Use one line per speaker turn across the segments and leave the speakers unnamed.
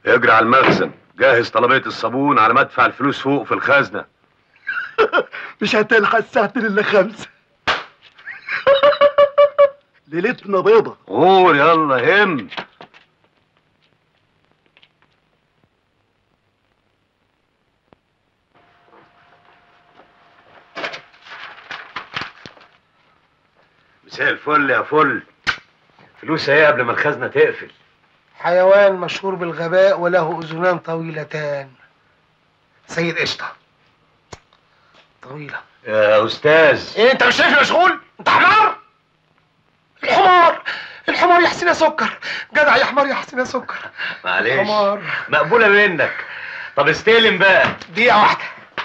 اجري على المخزن جهز طلبية الصابون على مدفع الفلوس فوق في الخزنة
مش هتلحق الساعة الا خمسة ليلتنا بيضة
غور يلا هم مساء الفل يا فل فلوس ايه قبل ما الخزنة تقفل
حيوان مشهور بالغباء وله اذنان طويلتان سيد قشطه طويله
يا استاذ
ايه انت مش شايفني مشغول انت حمار الحمار الحمار يا حسين يا سكر جدع يا حمار يا حسين يا سكر
معلش
حمار
مقبولة منك طب استلم بقى
دقيقه واحده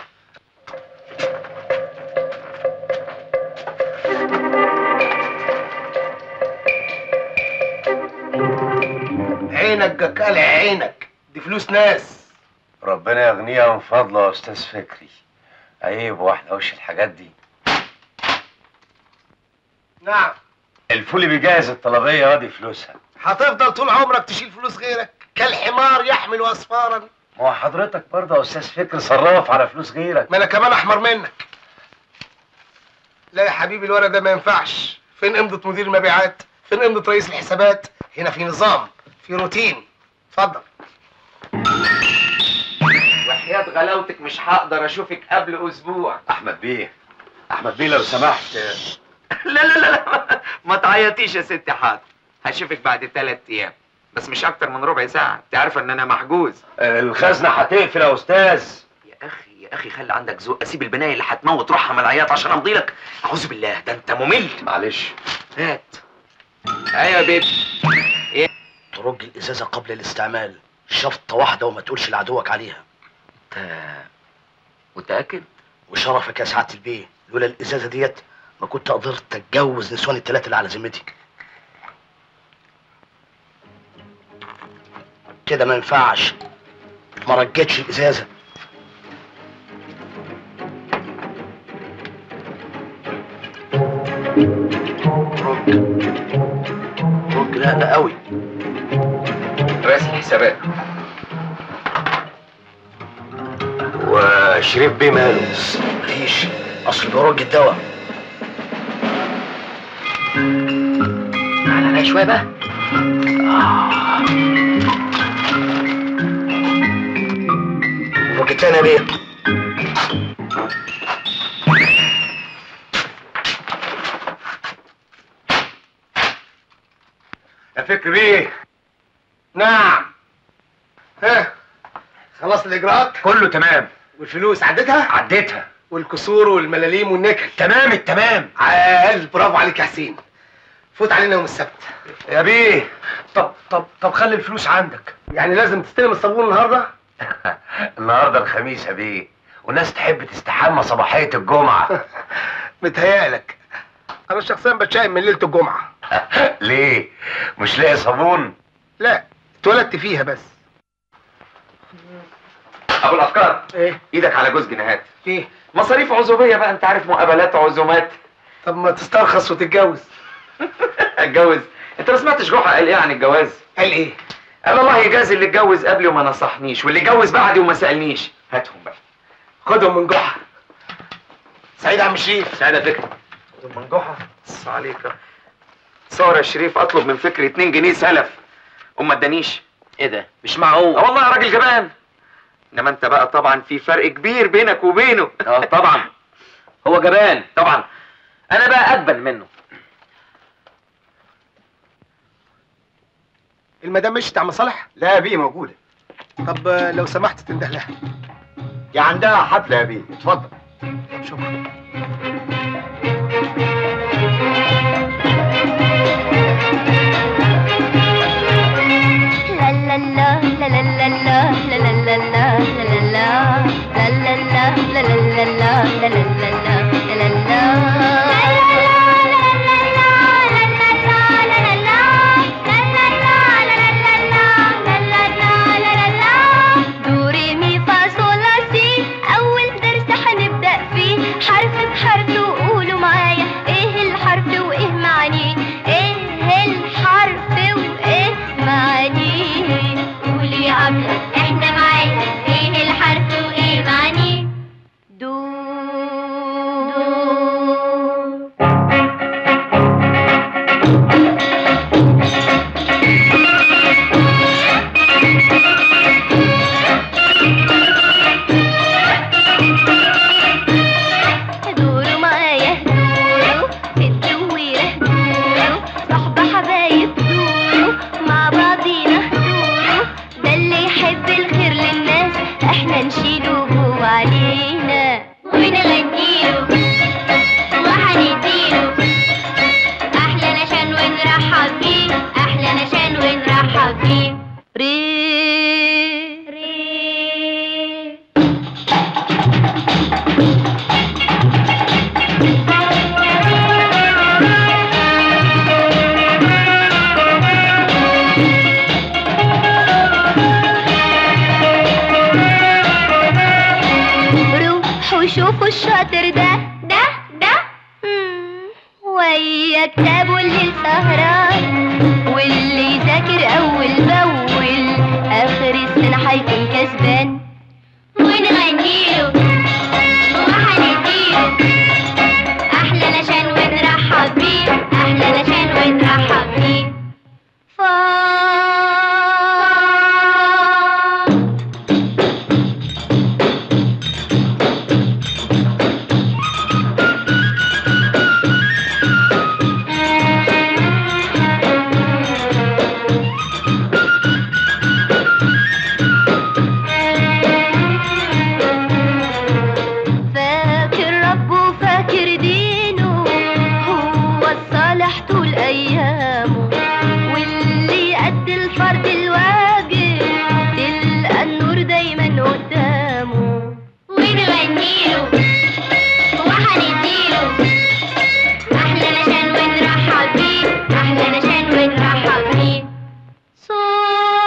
عينك جكال عينك دي فلوس ناس
ربنا يغنيها من فضله يا استاذ فكري عيب واحدة وش الحاجات دي
نعم
الفولي بيجهز الطلبية دي فلوسها
هتفضل طول عمرك تشيل فلوس غيرك كالحمار يحمل اسفارا
ما هو حضرتك برضه يا استاذ فكري صراف على فلوس غيرك
ما انا كمان احمر منك لا يا حبيبي الورق ده ما ينفعش فين امضة مدير المبيعات فين امضة رئيس الحسابات هنا في نظام في روتين اتفضل
وحياة غلاوتك مش هقدر اشوفك قبل اسبوع
احمد بيه احمد بيه لو سمحت
لا لا لا لا ما تعيطيش يا ست حاضر هشوفك بعد ثلاث ايام بس مش اكتر من ربع ساعة انت عارفة ان انا محجوز
الخزنة هتقفل يا استاذ
يا اخي يا اخي خلي عندك ذوق اسيب البناية اللي هتموت روحها من العياط عشان امضي لك اعوذ بالله ده انت ممل
معلش
هات ايوه يا بيبي
ترج الازازه قبل الاستعمال شفطه واحده وما تقولش لعدوك عليها
انت متأكد؟
وشرفك يا سعاده البيه لولا الازازه ديت ما كنت قدرت اتجوز نسوان الثلاثه اللي على ذمتي كده ما ينفعش ما رجتش الازازه رج رج لا ده قوي
رئيس الحسابات
وشريف بيه ماله
مفيش اصل بيرج الدواء
تعالى عليا شوية بقى
رج تاني يا بيه
يا فكري بيه
نعم ها خلصت الاجراءات
كله تمام
والفلوس عدتها
عديتها
والكسور والملاليم والنكل
تمام التمام
عال برافو عليك يا حسين فوت علينا يوم السبت
يا بيه طب طب طب خلي الفلوس عندك
يعني لازم تستلم الصابون النهارده
النهارده الخميس يا بيه والناس تحب تستحمى صباحية الجمعة
متهيألك انا شخصيا بتشائم من ليله الجمعه
ليه؟ مش لاقي صابون؟
لا اتولدت فيها بس
ابو الافكار
ايه
ايدك على جوز جنيهات
ايه
مصاريف عزوبية بقى انت عارف مقابلات عزومات
طب ما تسترخص وتتجوز
اتجوز انت ما سمعتش جحا قال ايه عن الجواز
قال ايه
قال الله يجازي اللي اتجوز قبلي وما نصحنيش واللي اتجوز بعدي وما سالنيش هاتهم بقى
خدهم من جحا سعيد عم شريف
سعادة فكري خدهم من جحا بص عليك صار يا شريف اطلب من فكري 2 جنيه سلف وما ادانيش
ايه ده مش معقول
اه والله يا راجل جبان انما انت بقى طبعا في فرق كبير بينك وبينه اه طبعا
هو جبان
طبعا انا بقى اجبن منه
المدام مشيت يا عم صالح
لا يا بيه موجودة
طب آه، لو سمحت تنده لها
يا عندها حفلة يا بيه اتفضل
طب شكرا
دوري مي فا صول لا سي أول درس هنبدأ فيه حرف بحرف وقولوا معايا وشوفوا الشاطر ده ده ده مم، ويا كتابه اللي سهران واللي يذاكر اول باول اخر السنه هيكون كسبان ونغنيله وهنديله احلى نشان ونرحب بيه احلى نشان ونرحب بيه فا فاكر ربه فاكر دينه هو الصالح طول ايامه واللي يأدي الفرض الواجب تلقى النور دايما قدامه ونغنيله وهنديله احلى نشان ونرحب بيه احلى نشان ونرحب بيه صوت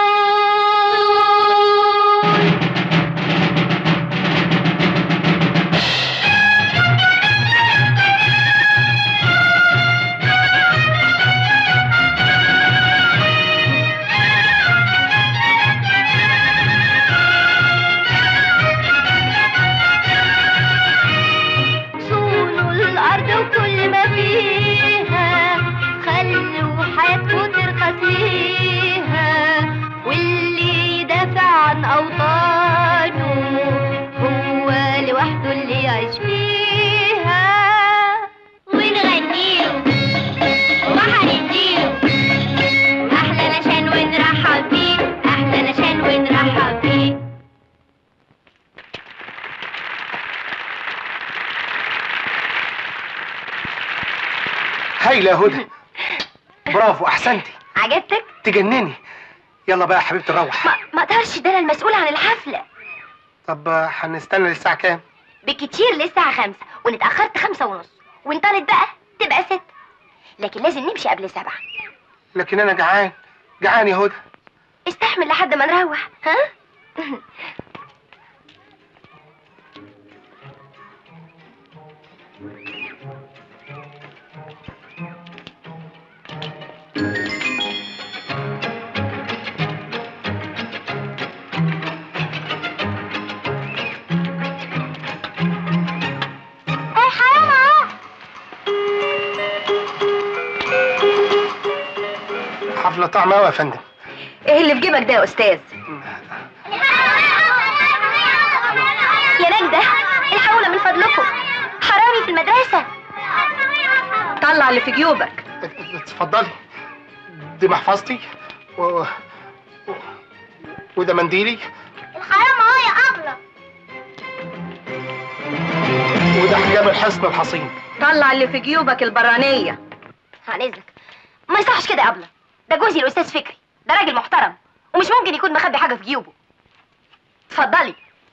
صونوا الأرض وكل ما فيها خلوا حياتكم ترخص ليها واللي يدافع عن أوطانه هو لوحده اللي يعيش فيها ونغنيله وهنديله أحلى نشان ونرحب بيه أحلى نشان ونرحب بيه
هايله يا هدى برافو احسنتي
عجبتك؟
تجنني يلا بقى يا حبيبتي نروح
ما ما اقدرش ده انا المسؤول عن الحفله
طب آه، هنستنى للساعه كام
بكتير للساعة خمسة وإن اتأخرت خمسة ونص وإن طالت بقى تبقى ست لكن لازم نمشي قبل سبعة
لكن انا جعان جعان يا هدى
استحمل لحد ما نروح ها؟ ايه حرام اهو
حفله طعم قوي يا فندم
ايه اللي في جيبك ده يا استاذ يا نجدة الحقونا من فضلكم حرامي في المدرسة طلع اللي في جيوبك
اتفضلي دي محفظتي و... و... وده منديلي
الحرام اهو يا أبلة
وده حجاب الحصن الحصين
طلع اللي في جيوبك البرانية عن اذنك ما يصحش كده يا أبلة ده جوزي الأستاذ فكري ده راجل محترم ومش ممكن يكون مخبي حاجة في جيوبه اتفضلي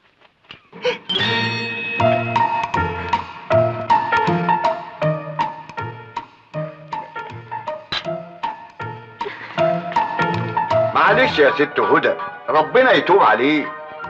معلش يا ست هدى ربنا يتوب عليه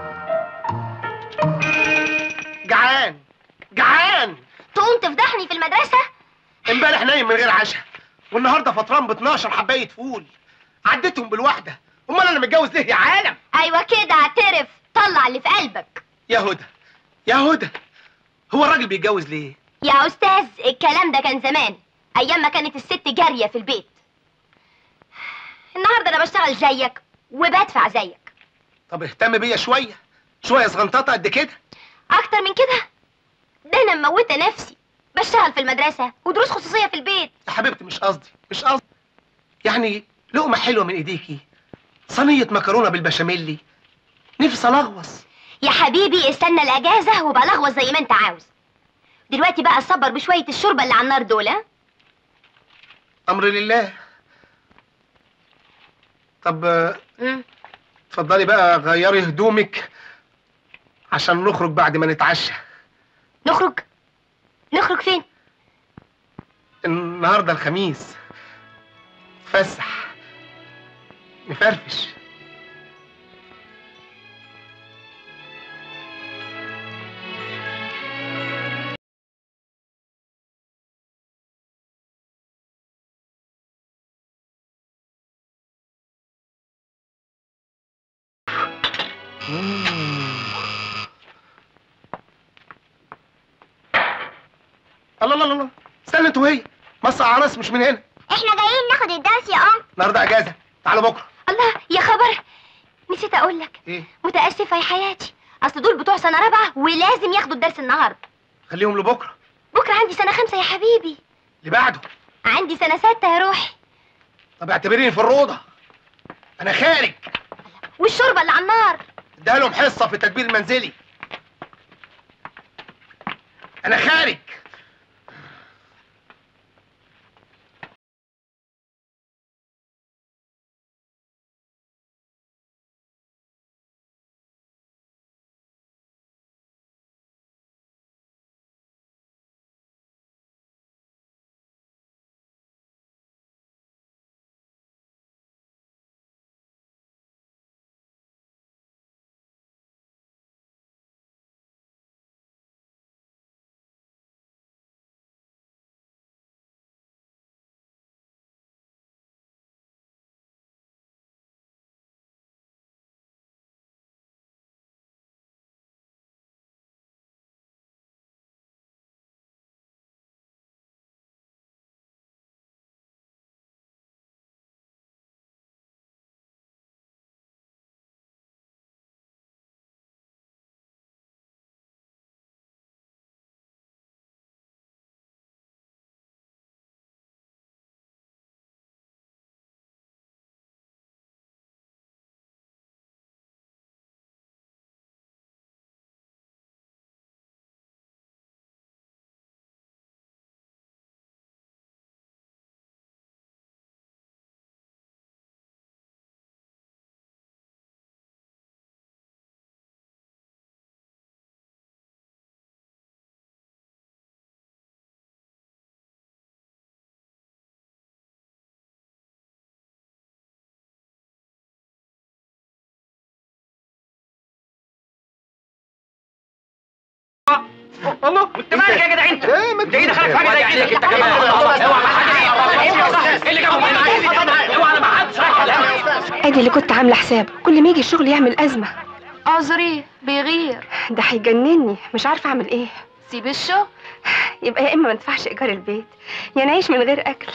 جعان جعان
تقوم تفضحني في المدرسة
امبارح نايم من غير عشاء والنهارده فطران ب 12 حبايه فول عديتهم بالواحده امال انا متجوز ليه يا عالم
أيوة كده اعترف طلع اللي في قلبك
يا هدى يا هدى هو الراجل بيتجوز ليه
يا أستاذ الكلام ده كان زمان أيام ما كانت الست جارية في البيت النهاردة أنا بشتغل زيك وبدفع زيك
طب اهتم بيا شويه شويه صغنططه قد كده
أكتر من كده ده أنا مموتة نفسي بشتغل في المدرسة ودروس خصوصية في البيت
يا حبيبتي مش قصدي مش قصدي يعني لقمه حلوه من ايديكي صينيه مكرونه بالبشاميل نفسي الغوص
يا حبيبي استنى الأجازة وبلغوص زي ما أنت عاوز دلوقتي بقى صبر بشوية الشوربة اللي على النار دول ها؟
امر لله طب آه،
مم.
اتفضلي بقى غيري هدومك عشان نخرج بعد ما نتعشى
نخرج نخرج فين
النهارده الخميس نفسح نفرفش الله الله الله استنى انتوا وهي مصر على ناس مش من هنا
احنا جايين ناخد الدرس يا ام
النهارده اجازه تعالوا بكره
الله يا خبر نسيت اقول لك
ايه
متاسفه يا حياتي اصل دول بتوع سنه رابعه ولازم ياخدوا الدرس النهارده
خليهم لبكره
بكره عندي سنه خمسه يا حبيبي
اللي بعده
عندي سنه سته يا روحي
طب اعتبريني في الروضه انا خارج
والشوربه اللي على النار
اديها لهم حصه في التدبير المنزلي انا خارج الله
انت مالك يا جدع انت؟
ايه ما
انت ايه دخلك في حاجه زي كده؟
انت كمان.
اوعى ما حد ايه اللي جابه هنا؟ اوعى ما حدش
ادي اللي كنت عامله حساب كل ما يجي الشغل يعمل ازمه
اعذريه بيغير
ده هيجنني مش عارفه اعمل ايه
سيب الشغل
يبقى يا اما ما ندفعش ايجار البيت يا نعيش من غير اكل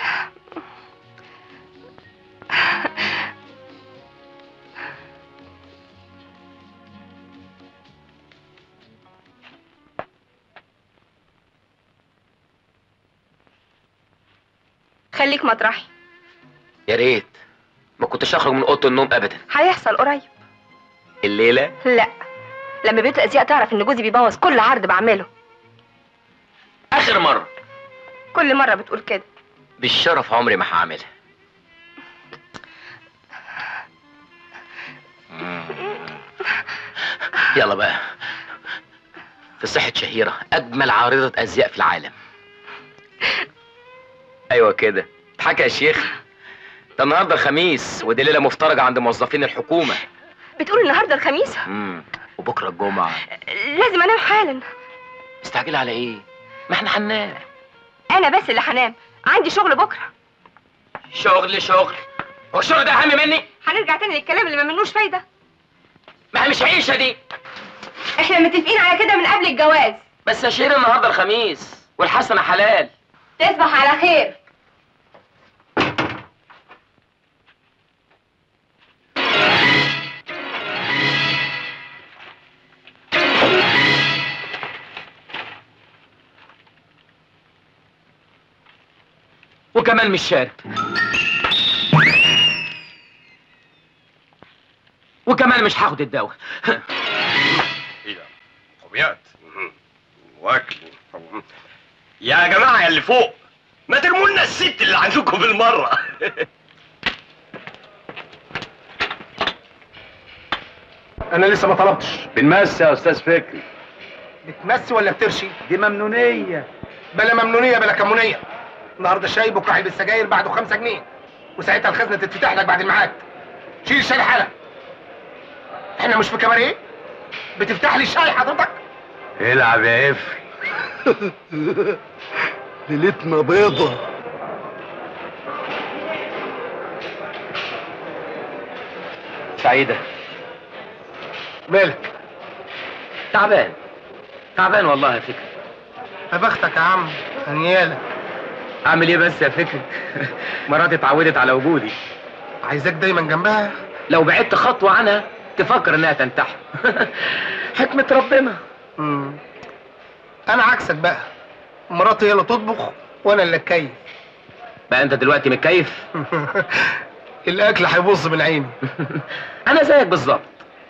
خليك مطرحي
يا ريت ما كنتش اخرج من اوضه النوم ابدا
هيحصل قريب
الليله
لا لما بيت الازياء تعرف ان جوزي بيبوظ كل عرض بعمله
اخر مره
كل مره بتقول كده
بالشرف عمري ما هعملها يلا بقى في صحة شهيرة أجمل عارضة أزياء في العالم أيوة كده اضحك يا شيخ ده النهارده الخميس ودي ليلة مفترجة عند موظفين الحكومة
بتقول النهارده الخميس
مم. وبكرة الجمعة
لازم انام حالا
مستعجلة على إيه؟ ما احنا هننام
انا بس اللي هنام عندي شغل بكره
شغل شغل هو الشغل ده أهم مني؟
هنرجع تاني للكلام اللي ما منوش فايده
ما هي مش عيشة دي
احنا متفقين على كده من قبل الجواز
بس يا شهير النهارده الخميس والحسنة حلال
تصبح على خير
وكمان مش شارب وكمان مش هاخد الدواء
طبيعت واكل يا جماعه يا اللي فوق ما ترموا لنا الست اللي عندكم بالمره
انا لسه ما طلبتش
بنمس يا استاذ فكري
بتمسي ولا بترشي
دي ممنونيه
بلا ممنونيه بلا كمونيه النهارده شاي بكره علبه سجاير بعده خمسة جنيه وساعتها الخزنه تتفتح لك بعد الميعاد شيل الشاي حالا احنا مش في كباريه بتفتح لي الشاي حضرتك
العب يا قفل
ليلتنا بيضة
سعيدة
مالك
تعبان تعبان والله يا فكري
يا بختك يا عم هنيالك
اعمل ايه بس يا فكري مراتي اتعودت على وجودي
عايزاك دايما جنبها
لو بعدت خطوه عنها تفكر انها تنتحر حكمه ربنا
مم. انا عكسك بقى مراتي هي اللي تطبخ وانا اللي اتكيف
بقى انت دلوقتي متكيف
الاكل هيبص من عيني
انا زيك بالظبط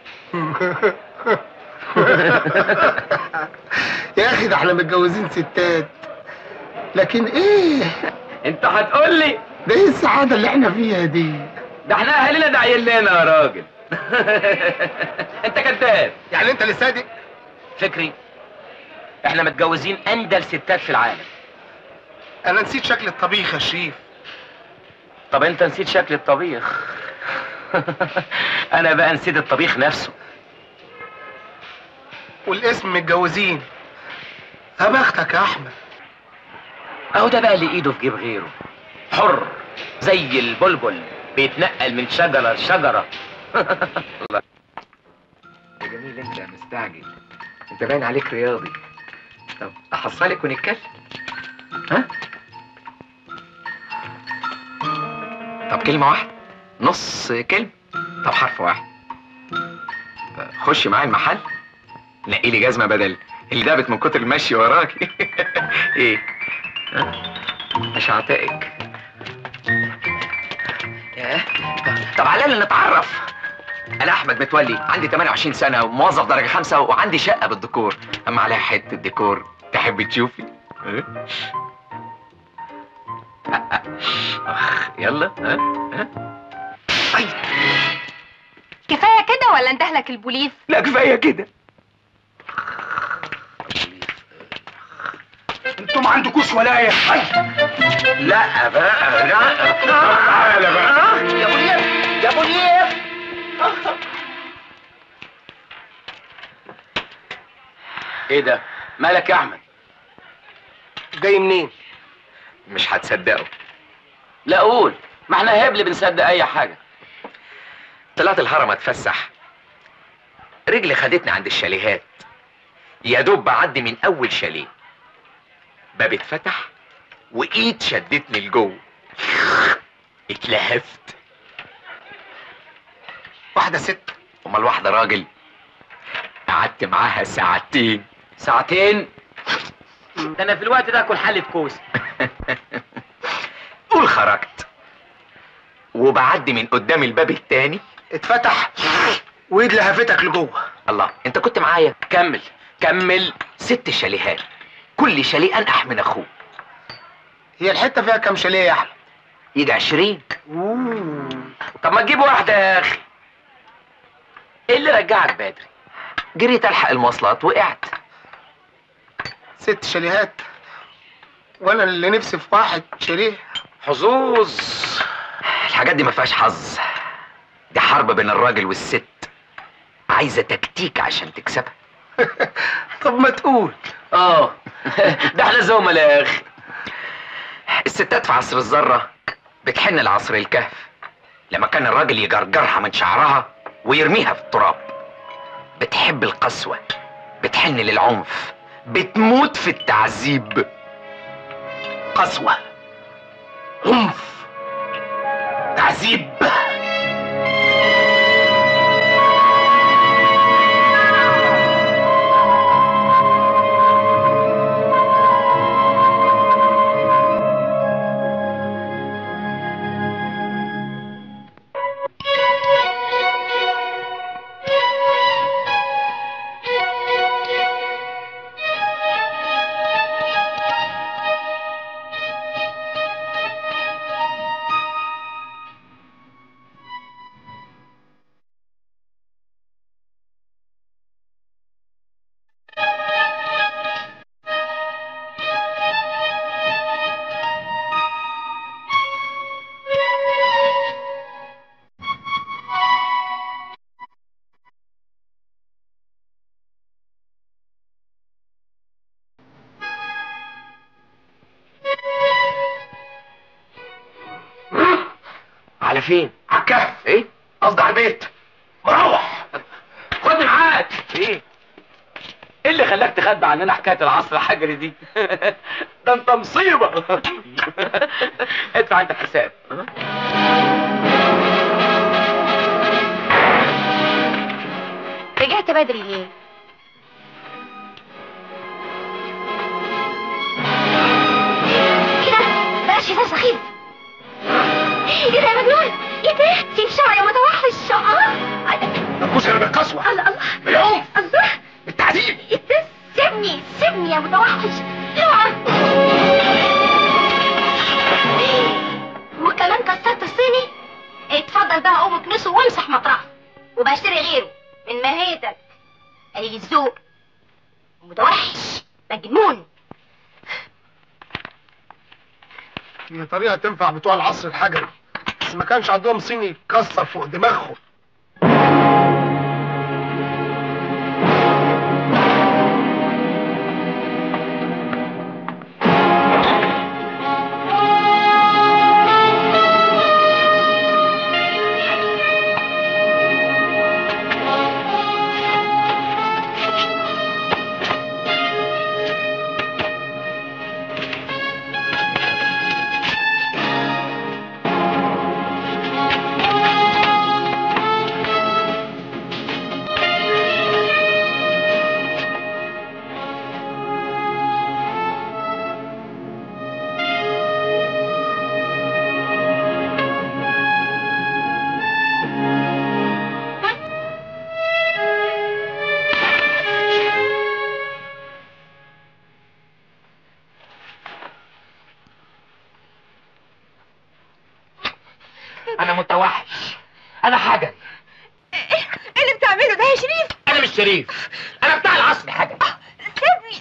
يا اخي ده احنا متجوزين ستات لكن ايه
انت هتقول لي
ده ايه السعاده اللي احنا فيها دي
ده احنا اهالينا داعيين لنا يا راجل انت كذاب
يعني انت اللي صادق
فكري احنا متجوزين اندل ستات في العالم
انا نسيت شكل الطبيخ يا شريف
طب انت نسيت شكل الطبيخ انا بقى نسيت الطبيخ نفسه
والاسم متجوزين يا بختك يا احمد
اهو ده بقى اللي ايده في جيب غيره حر زي البلبل بيتنقل من شجرة لشجرة
يا جميل انت مستعجل انت باين عليك رياضي طب احصلك ونتكلم ها طب كلمة واحدة نص كلمة طب حرف واحد خش معايا المحل نقي لي جزمة بدل اللي دابت من كتر المشي وراك ايه ها؟ مش هعتقك ياه. طب على الاقل نتعرف انا احمد متولي عندي 28 سنه وموظف درجه خمسة وعندي شقه بالديكور اما عليها حته ديكور تحب تشوفي إيه؟ اخ يلا ها ها اي
كفايه كده ولا اندهلك البوليس
لا كفايه كده
انتوا ما عندكوش ولايه
لا بقى لا
تعالى بقى
يا منير يا منير ايه ده مالك يا احمد
جاي منين
مش هتصدقوا
لا قول ما احنا هبل بنصدق اي حاجه
طلعت الهرم اتفسح رجلي خدتني عند الشاليهات يا دوب بعدي من اول شاليه باب اتفتح وايد شدتني لجوه اتلهفت
واحده ست
امال واحده راجل قعدت معاها ساعتين
ساعتين ده انا في الوقت ده اكل حلة كوسه
قول خرجت وبعدي من قدام الباب التاني
اتفتح وايد لهفتك لجوه
الله انت كنت معايا كمل كمل ست شاليهات كل شاليه انقح من اخوه
هي الحته فيها كام شاليه يا احمد
يجي عشرين
طب ما تجيب واحده يا اخي ايه اللي رجعك بدري
جريت الحق المواصلات وقعت
ست شاليهات وانا اللي نفسي في واحد شاليه
حظوظ الحاجات دي ما فيهاش حظ دي حرب بين الراجل والست عايزه تكتيك عشان تكسبها
طب ما تقول
اه ده احنا زملاء يا اخي
الستات في عصر الذره بتحن لعصر الكهف لما كان الراجل يجرجرها من شعرها ويرميها في التراب بتحب القسوه بتحن للعنف بتموت في التعذيب
قسوه عنف تعذيب
على فين
على الكهف
ايه
قصدي على البيت مروح
خدني معاك اللي خلاك تخبي عننا حكايه العصر الحجري دي ده انت مصيبه ادفع انت الحساب
رجعت بدري ليه؟ ايه ده؟ بلاش ده سخيف ايه ده يا مجنون؟ ايه ده؟ سيب شعري يا متوحش اه
مفهوش غير بالقسوه
الله الله
بالعنف
الله
بالتعذيب
ايه ده؟ سيبني سيبني يا متوحش اوعى وكمان كسرت الصيني اتفضل بقى قوم اكنسه وامسح مطرحه وبشتري غيره من ماهيتك قليل الذوق متوحش مجنون
هي طريقه تنفع بتوع العصر الحجري بس ما كانش عندهم صيني يتكسر فوق دماغهم
انا متوحش انا حجري
ايه اللي بتعمله ده يا شريف
انا مش شريف انا بتاع العصر الحجري
سيبني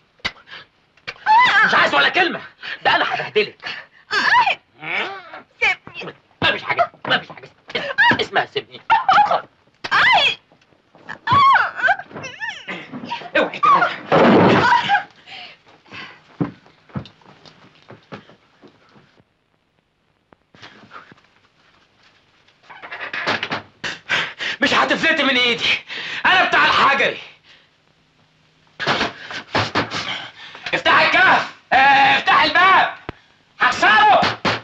مش عايز ولا كلمه ده انا هبهدلك
سيبني
ما فيش حاجه ما فيش حاجه اسمها سيبني اوعي تعالى مش هتفلتي من ايدي انا بتاع الحجري افتح الكهف اه، افتح الباب هكسره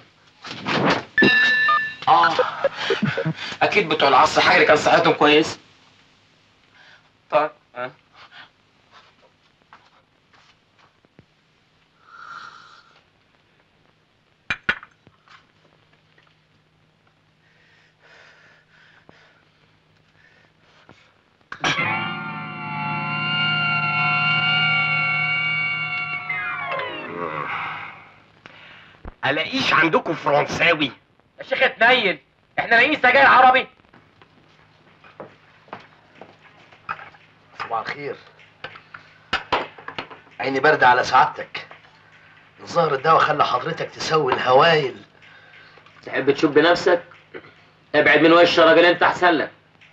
اه اكيد بتوع العصر الحجري كان صحتهم كويس طيب اه.
الاقيش عندكم فرنساوي
يا شيخ اتنيل احنا لاقيين سجاير عربي
صباح الخير عيني باردة على سعادتك الظاهر الدواء خلى حضرتك تسوي الهوايل
تحب تشوف بنفسك ابعد من وش الراجل انت احسن لك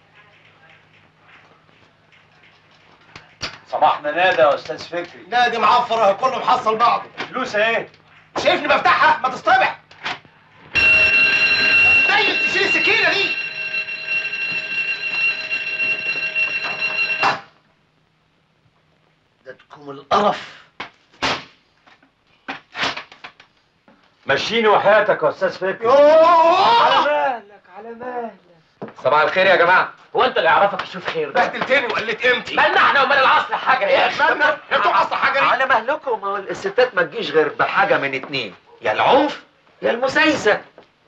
صباحنا نادى يا استاذ فكري
نادي معفر اهو كله محصل بعضه
فلوس ايه
شايفني بفتحها ما تصطبع دايل تشيل السكينه دي
ده تكون القرف
مشيني وحياتك يا استاذ فكري
يوه
على مالك على مالك
صباح الخير يا جماعه
هو انت اللي يعرفك يشوف خير ده
بهدلتني وقلت قيمتي
مالنا احنا ومال العصر الحجري يا اخي
مالنا انتوا عصر حجري
على مهلكم ما هو الستات ما تجيش غير بحاجه من اتنين يا العنف يا المسايسه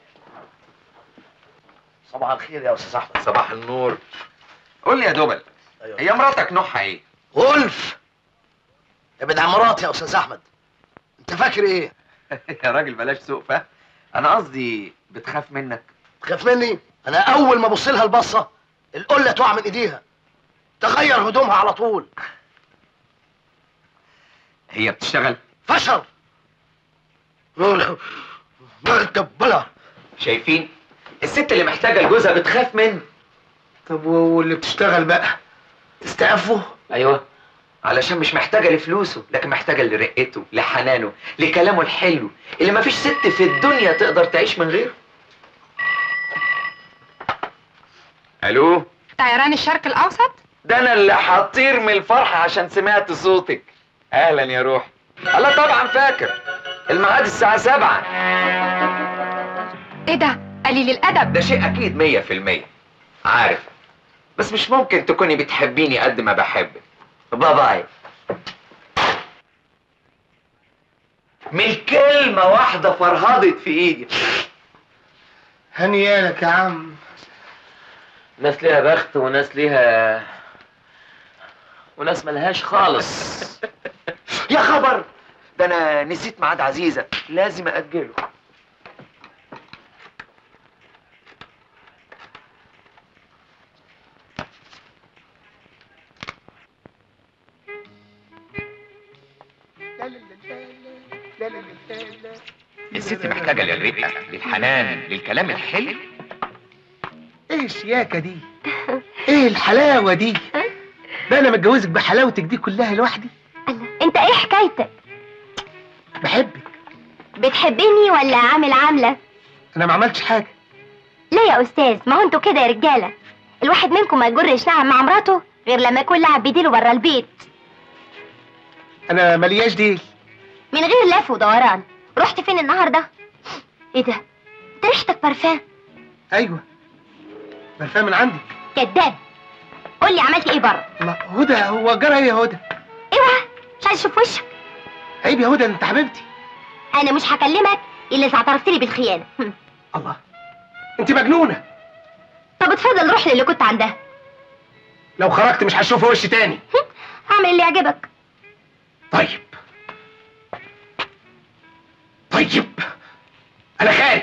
صباح الخير يا استاذ احمد
صباح النور قول لي يا دوبل
أيوة.
هي مراتك نوعها ايه
ولف ابعد عن مراتي يا استاذ احمد انت فاكر ايه
يا راجل بلاش سوء فهم انا قصدي بتخاف منك
تخاف مني انا اول ما ابص لها البصه القله تقع من ايديها تغير هدومها على طول
هي بتشتغل
فشر مرتبلة
شايفين الست اللي محتاجه لجوزها بتخاف منه
طب واللي بتشتغل بقى تستعفوا
ايوه
علشان مش محتاجه لفلوسه لكن محتاجه لرقته لحنانه لكلامه الحلو اللي مفيش ست في الدنيا تقدر تعيش من غيره الو
طيران الشرق الاوسط
ده انا اللي هطير من الفرحة عشان سمعت صوتك اهلا يا روحي الله طبعا فاكر الميعاد الساعة سبعة
ايه ده قليل الادب
ده شيء اكيد مية في المية عارف بس مش ممكن تكوني بتحبيني قد ما بحبك باي باي من كلمة واحدة فرهضت في ايدي
هنيالك يا عم
ناس ليها بخت وناس ليها وناس ملهاش خالص
يا خبر ده انا نسيت ميعاد عزيزة لازم اجله
الست محتاجة للرقة للحنان للكلام الحلو
ايه الشياكة دي؟ ايه الحلاوة دي؟ ده انا متجوزك بحلاوتك دي كلها لوحدي
انت ايه حكايتك
بحبك
بتحبني ولا عامل عامله
انا ما عملتش حاجة
لا يا استاذ ما هو انتوا كده يا رجاله الواحد منكم ما يجرش نعم مع مراته غير لما يكون لعب بيديله بره البيت
انا ملياش ديل
من غير لف ودوران رحت فين النهارده ايه ده انت ريحتك برفان
ايوه برفان من عندك
كداب قول لي عملت ايه بره
الله هدى هو جرى ايه يا هدى
اوعى مش عايز اشوف وشك
عيب يا هدى انت حبيبتي
انا مش هكلمك الا اذا اعترفت لي بالخيانه هم.
الله انت مجنونة
طب اتفضل روح للي كنت عندها
لو خرجت مش هشوف وشي تاني
هم. هعمل اللي يعجبك
طيب طيب انا خارج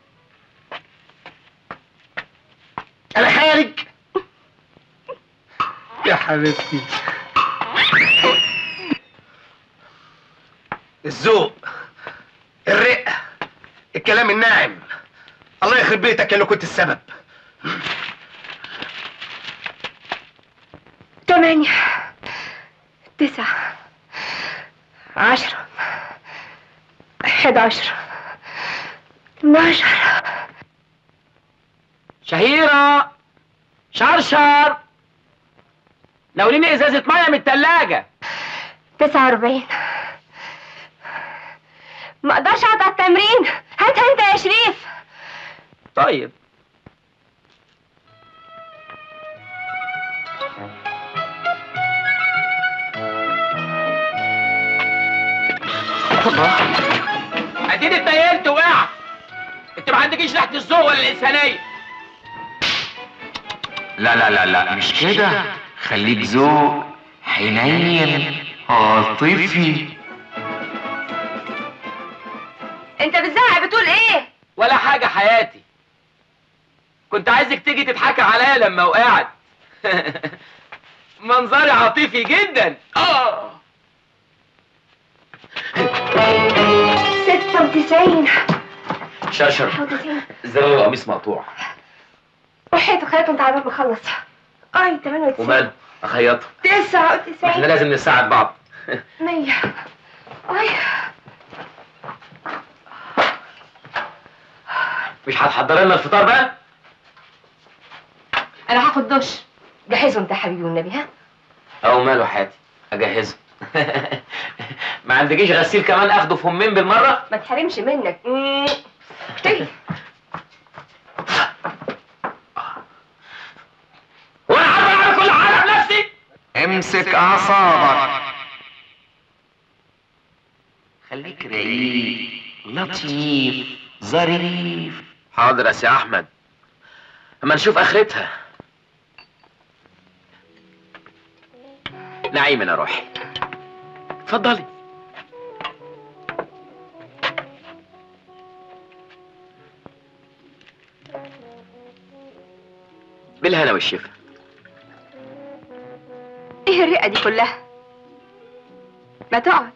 انا خارج يا حبيبتي الذوق الرقة الكلام الناعم الله يخرب بيتك يا اللي كنت السبب
تمانية تسعة عشرة حداشر اتناشر
شهيرة شرشر ناوليني ازازة مية من التلاجة
تسعة واربعين ما اقدرش اقطع التمرين هاتها انت يا شريف
طيب اديني اتنيلت وقعت انت ما عندكيش ريحة الذوق ولا الانسانية
لا لا لا لا مش كده خليك ذوق حنين عاطفي
انت بتزعق بتقول ايه
ولا حاجة حياتي كنت عايزك تيجي تضحكي عليا لما وقعت منظري عاطفي جدا اه
ستة وتسعين
شرشر الزرار القميص مقطوع
وحياة خياطة انت عمال بخلص اي تمانية وتسعين
وماله اخيطه
تسعة
احنا
وتسعين
لازم نساعد بعض
مية اي
مش هتحضر لنا الفطار بقى
انا هاخد دش جهزه انت يا حبيبي والنبي ها
او ماله حياتي اجهزه ما عندكيش غسيل كمان اخده في همين بالمره
ما تحرمش منك مم. طيب.
وانا عارف اعمل كل حاجه بنفسي
امسك اعصابك خليك رقيق لطيف ظريف
حاضر يا سي احمد اما نشوف اخرتها نعيم انا روحي اتفضلي بالهنا والشفا
ايه الرئة دي كلها ما تقعد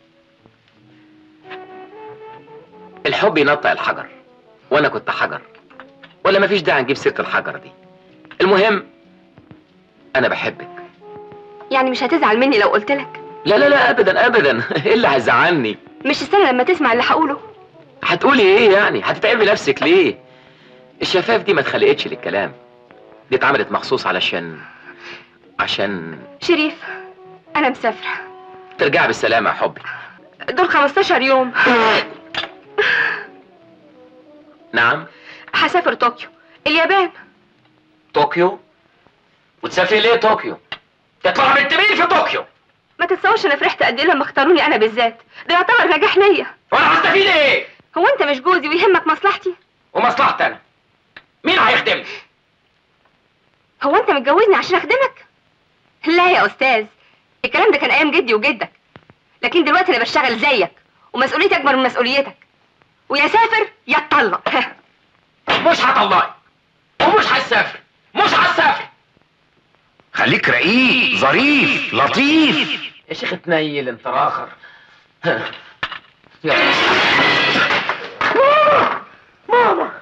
الحب ينطق الحجر وانا كنت حجر ولا مفيش داعي نجيب سيره الحجر دي المهم انا بحبك
يعني مش هتزعل مني لو قلت لك
لا لا لا ابدا ابدا ايه اللي هيزعلني
مش استنى لما تسمع اللي هقوله
هتقولي ايه يعني هتتعبي نفسك ليه الشفاف دي ما اتخلقتش للكلام دي اتعملت مخصوص علشان عشان
شريف انا مسافره
ترجع بالسلامة يا حبي
دول 15 يوم
نعم
هسافر طوكيو اليابان
طوكيو وتسافري ليه طوكيو تطلع بنت مين في طوكيو
ما تتصورش انا فرحت قد ايه لما اختاروني انا بالذات ده يعتبر نجاح ليا
وانا هستفيد ايه
هو انت مش جوزي ويهمك مصلحتي
ومصلحتي انا مين هيخدمني
هو انت متجوزني عشان اخدمك لا يا استاذ الكلام ده كان ايام جدي وجدك لكن دلوقتي انا بشتغل زيك ومسؤوليتي اكبر من مسؤوليتك ويا سافر يا اتطلق
مش هطلعك ومش هسافر مش هسافر
خليك رقيق ظريف لطيف
يا شيخ تنيل انت راخر يلا
ماما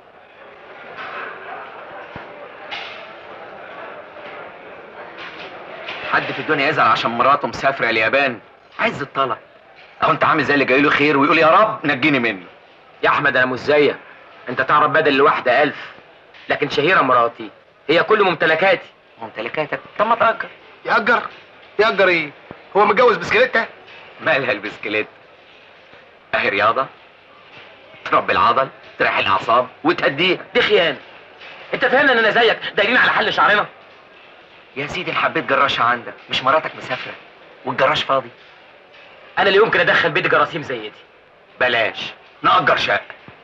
حد في الدنيا يزعل عشان مراته مسافره اليابان عايز الطلب او انت عامل زي اللي جاي له خير ويقول يا رب نجيني منه
يا احمد انا مش زيك انت تعرف بدل الواحدة الف لكن شهيرة مراتي هي كل ممتلكاتي
ممتلكاتك طب ما تأجر
يأجر يأجر ايه هو متجوز بسكليتة
مالها البسكليت اهي رياضه تربي العضل تريح الاعصاب
وتهديها دي خيانة انت فاهم ان انا زيك دايرين على حل شعرنا
يا سيدي حبيت جراشه عندك مش مراتك مسافره والجراش فاضي
انا اللي يمكن ادخل بيتي جراثيم زي دي
بلاش نأجر شقه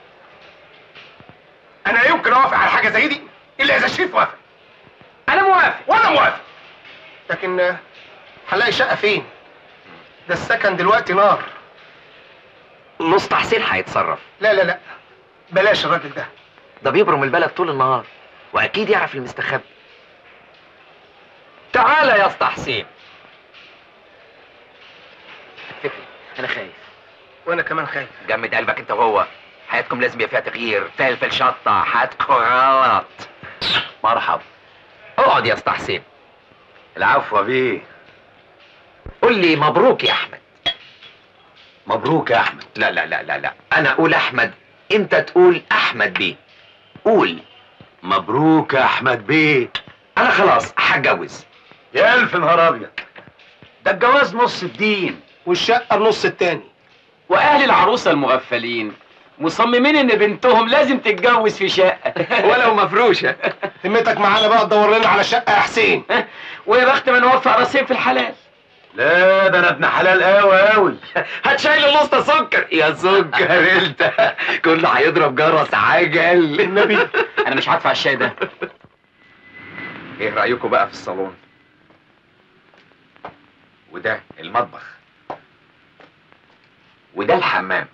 انا لا يمكن اوافق على حاجه زي دي الا اذا شريف وافق
انا موافق
وانا موافق لكن آه، هنلاقي شقه فين ده السكن دلوقتي نار
نص تحسين هيتصرف
لا لا لا بلاش الراجل ده
ده بيبرم البلد طول النهار واكيد يعرف المستخبي تعالى يا اسطى حسين
فكري انا خايف
وانا كمان خايف
جمد قلبك انت وهو حياتكم لازم يبقى فيها تغيير فلفل شطه حياتكم غلط مرحب اقعد يا اسطى حسين
العفو يا بيه
قول لي مبروك يا احمد
مبروك يا احمد
لا لا لا لا لا انا اقول احمد انت تقول احمد بيه قول
مبروك يا احمد بيه
انا خلاص هتجوز
يا الف نهار ابيض ده الجواز نص الدين
والشقه النص التاني
واهل العروسة المغفلين مصممين ان بنتهم لازم تتجوز في شقة
ولو مفروشه
همتك معانا بقى تدور لنا على شقه يا حسين
ويا بخت من وفق راسين في الحلال
لا ده انا ابن حلال قوي قوي
هتشيل الوسطى سكر يا سكر انت كله هيضرب جرس عجل
النبي
انا مش هدفع الشاي ده
ايه رايكم بقى في الصالون وده المطبخ وده الحمام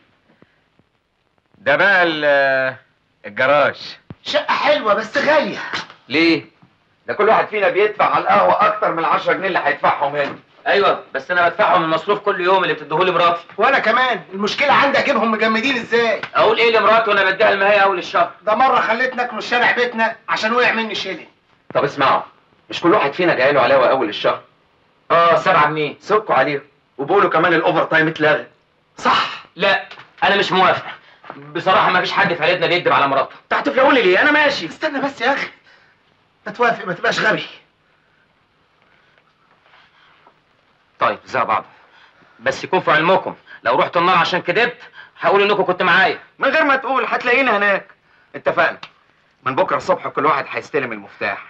ده بقى ال- الجراج
شقه حلوه بس غاليه
ليه ده كل واحد فينا بيدفع على القهوه اكتر من العشرة جنيه اللي هيدفعهم هنا
ايوه بس انا بدفعهم المصروف كل يوم اللي بتديهولي مراتي
وانا كمان المشكله عندي اجيبهم مجمدين ازاي
اقول ايه لمراتي وانا بديها المهية اول الشهر
ده مره خليت ناكل شارع بيتنا عشان وقع مني شيلن
طب اسمعوا مش كل واحد فينا جاي له علاوه اول الشهر
اه سبعة جنيه
سكوا عليهم وبقولوا كمان الاوفر تايم اتلغى
صح لا انا مش موافق بصراحة ما فيش حد في عيلتنا بيكذب على مراته
تحت في لي ليه انا ماشي
استنى بس يا اخي ما توافق ما تبقاش غبي
طيب زي بعض بس يكون في علمكم لو رحت النار عشان كدبت هقول انكم كنت معايا
من غير ما تقول هتلاقينا هناك اتفقنا من بكره الصبح كل واحد هيستلم المفتاح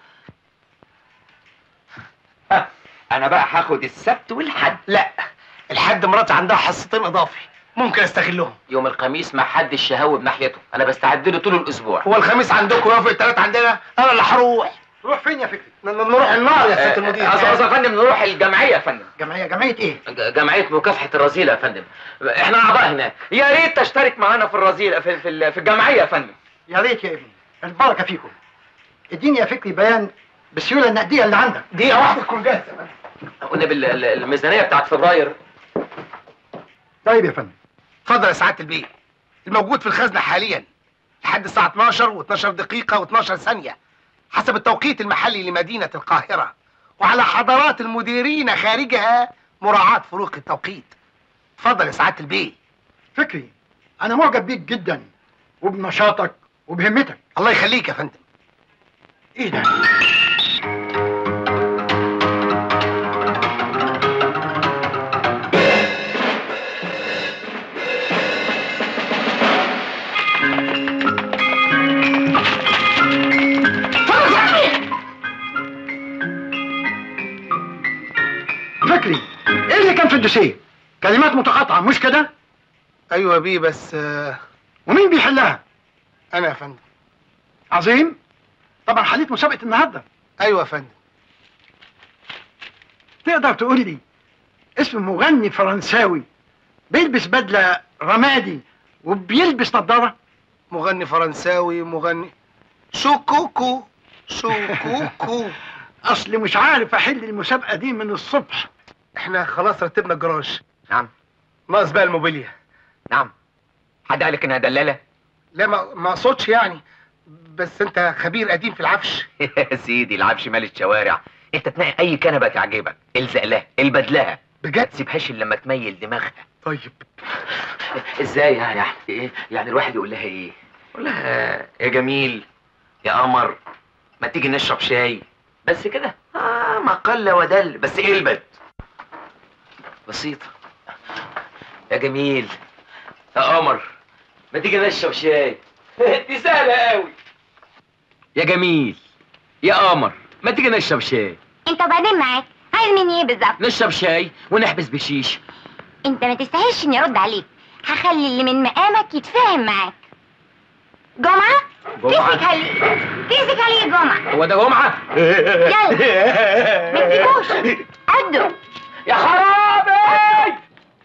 ها، انا بقى هاخد السبت والحد
لا الحد مراتي عندها حصتين اضافي ممكن استغلهم
يوم الخميس ما حدش شهوي بناحيته انا بستعد له طول الاسبوع
هو الخميس عندكم يوافق الثلاث عندنا انا اللي هروح
روح فين يا فكري
ن- ن- نروح النار يا سياده المدير
قصدي قصدي يا فندم نروح الجمعيه يا فندم
جمعيه جمعيه ايه
ج- جمعية مكافحة الرذيلة يا فندم احنا اعضاء هناك
يا ريت تشترك معانا في الرذيله في في, ال- في الجمعيه يا فندم
يا ريت يا ابني البركه فيكم اديني يا فكري بيان بالسيوله النقديه اللي عندك
دقيقه واحده تكون جاهزه
قلنا بالميزانية بتاعت فبراير
طيب يا فندم
اتفضل يا سعاده البيه الموجود في الخزنه حاليا لحد الساعه 12 و12 دقيقه و12 ثانيه حسب التوقيت المحلي لمدينه القاهره وعلى حضرات المديرين خارجها مراعاه فروق التوقيت اتفضل يا سعاده البيه
فكري انا معجب بيك جدا وبنشاطك وبهمتك
الله يخليك يا فندم
ايه ده دوسيه كلمات متقاطعه مش كده
ايوه بيه بس آه،
ومين بيحلها
انا يا فندم
عظيم طبعا حليت مسابقه النهارده
ايوه يا فندم
تقدر تقول لي اسم مغني فرنساوي بيلبس بدله رمادي وبيلبس نظاره
مغني فرنساوي مغني شوكوكو شوكوكو
اصلي مش عارف احل المسابقه دي من الصبح
احنا خلاص رتبنا الجراج
نعم
ناقص بقى الموبيليا
نعم حد قالك انها دلاله
لا ما ما اقصدش يعني بس انت خبير قديم في العفش
يا سيدي العفش مال الشوارع انت تنقي اي كنبه تعجبك الزق لها البدلها
بجد
ما تسيبهاش الا لما تميل دماغها
طيب
ازاي يعني يا احمد ايه يعني الواحد يقول لها ايه يقول لها يا جميل يا قمر ما تيجي نشرب شاي بس كده اه ما قل ودل بس البد بسيطة يا جميل يا قمر ما تيجي نشرب شاي دي سهلة قوي يا جميل يا قمر ما تيجي نشرب شاي
انت وبعدين معاك عايز مني ايه بالظبط
نشرب شاي ونحبس بشيش
انت ما تستاهلش اني ارد عليك هخلي اللي من مقامك يتفاهم معاك جمعة
جمعة؟
تمسك عليه تمسك عليه جمعة
هو ده جمعة
يلا ما تسيبوش قده
يا خرابي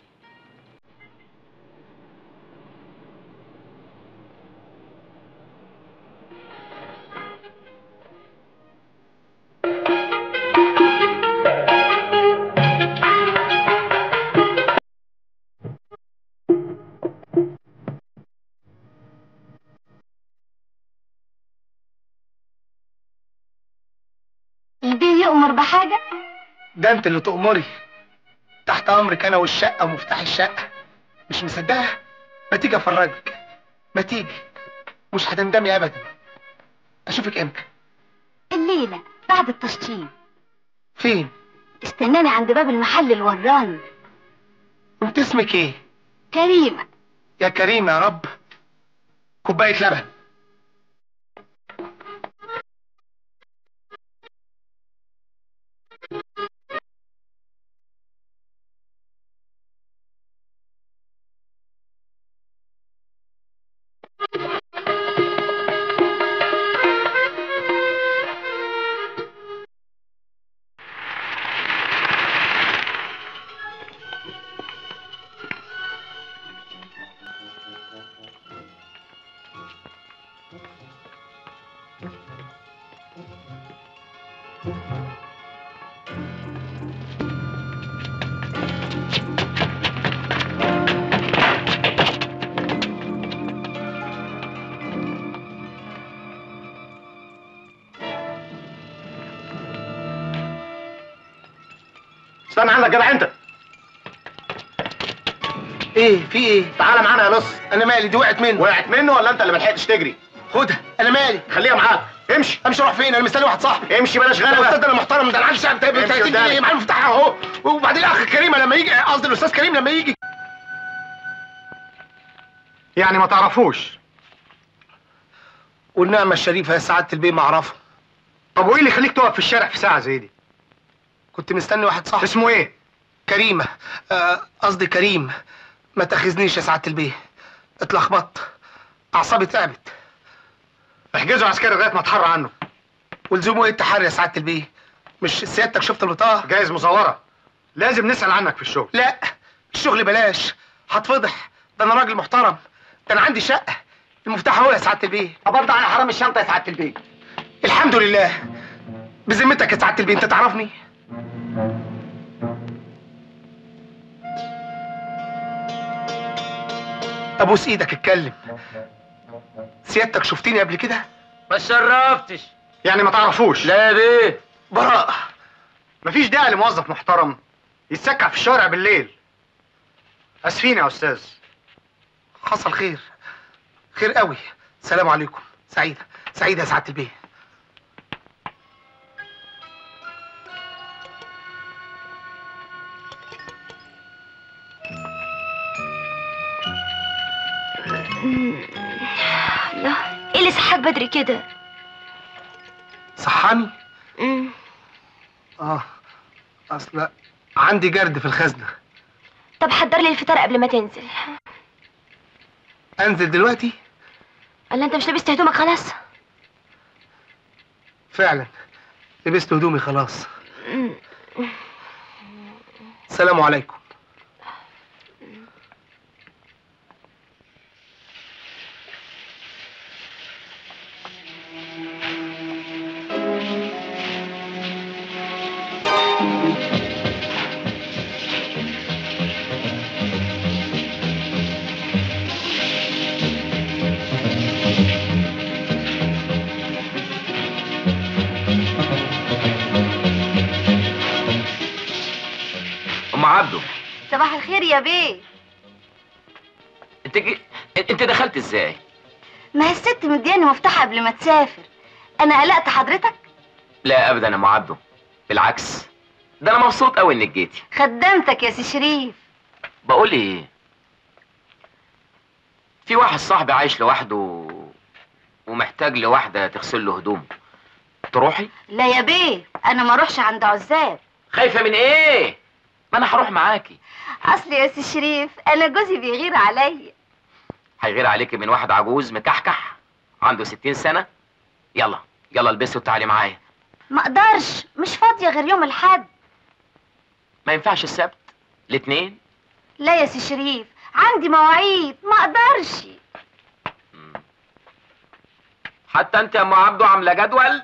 البيه يؤمر بحاجة
ده انت اللي تأمري تحت امرك انا والشقه ومفتاح الشقه مش مصدقه ما تيجي افرجك ما تيجي مش هتندمي ابدا اشوفك امتى
الليلة بعد التشطيب
فين
استناني عند باب المحل الوراني
وانت اسمك ايه
كريمة
يا كريم يا رب كوبايه لبن
استنى عندك جدع انت
ايه في ايه
تعالى معانا يا نص
انا مالي دي وقعت مني
وقعت منه ولا انت اللي ما لحقتش تجري
خدها انا مالي
خليها معاك امشي
امشي اروح فين انا مستني واحد صاحبي
امشي بلاش
يا استاذ
غلبه
ده انا محترم ده انا عندي شقه
امشي
30
قدامي.
جنيه معايا المفتاح اهو وبعدين اخ كريمه لما يجي قصدي الاستاذ كريم لما يجي
يعني ما تعرفوش
والنعمه الشريفه يا سعاده البيه ما اعرفه
طب وايه اللي يخليك تقف في الشارع في ساعه زي دي
كنت مستني واحد صاحبي
اسمه ايه
كريمه آه، قصدي كريم ما تاخذنيش يا سعاده البيه اتلخبطت اعصابي تعبت
احجزوا عسكري لغايه ما اتحرى عنه
ولزومه ايه التحري يا سعاده البيه مش سيادتك شفت البطاقه
جايز مزوره لازم نسال عنك في الشغل
لا الشغل بلاش هتفضح ده انا راجل محترم ده انا عندي شقه المفتاح هو يا سعاده البيه
قبضت على حرام الشنطه يا سعاده البيت
الحمد لله بذمتك يا سعاده البيه انت تعرفني ابوس ايدك اتكلم سيادتك شفتني قبل كده
ما شرفتش
يعني ما تعرفوش
لا يا بيه
براء
مفيش داعي لموظف محترم يتسكع في الشارع بالليل اسفين يا استاذ
حصل خير خير قوي سلام عليكم سعيده سعيده يا سعاده البيه
الله ايه اللي صحاك بدري كده
صحاني
مم.
اه اصل عندي جرد في الخزنه
طب حضر لي الفطار قبل ما تنزل
انزل دلوقتي
الا انت مش لبست هدومك خلاص
فعلا لبست هدومي خلاص السلام عليكم
ام عبده
صباح الخير يا بيه
انت جي... انت دخلت ازاي
ما هي الست مدياني مفتاح قبل ما تسافر انا قلقت حضرتك
لا ابدا يا ام عبده بالعكس ده انا مبسوط قوي انك جيتي
خدمتك يا سي شريف
بقول ايه في واحد صاحبي عايش لوحده ومحتاج لواحده تغسل له هدومه تروحي
لا يا بيه انا ما اروحش عند عزاب
خايفه من ايه ما انا هروح معاكي
اصل يا سي شريف انا جوزي بيغير عليا
هيغير عليكي من واحد عجوز مكحكح عنده ستين سنه يلا يلا البسي وتعالي معايا
ما اقدرش مش فاضيه غير يوم الاحد
ما ينفعش السبت الاثنين
لا يا سي شريف عندي مواعيد ما اقدرش
حتى انت يا ام عبده عامله جدول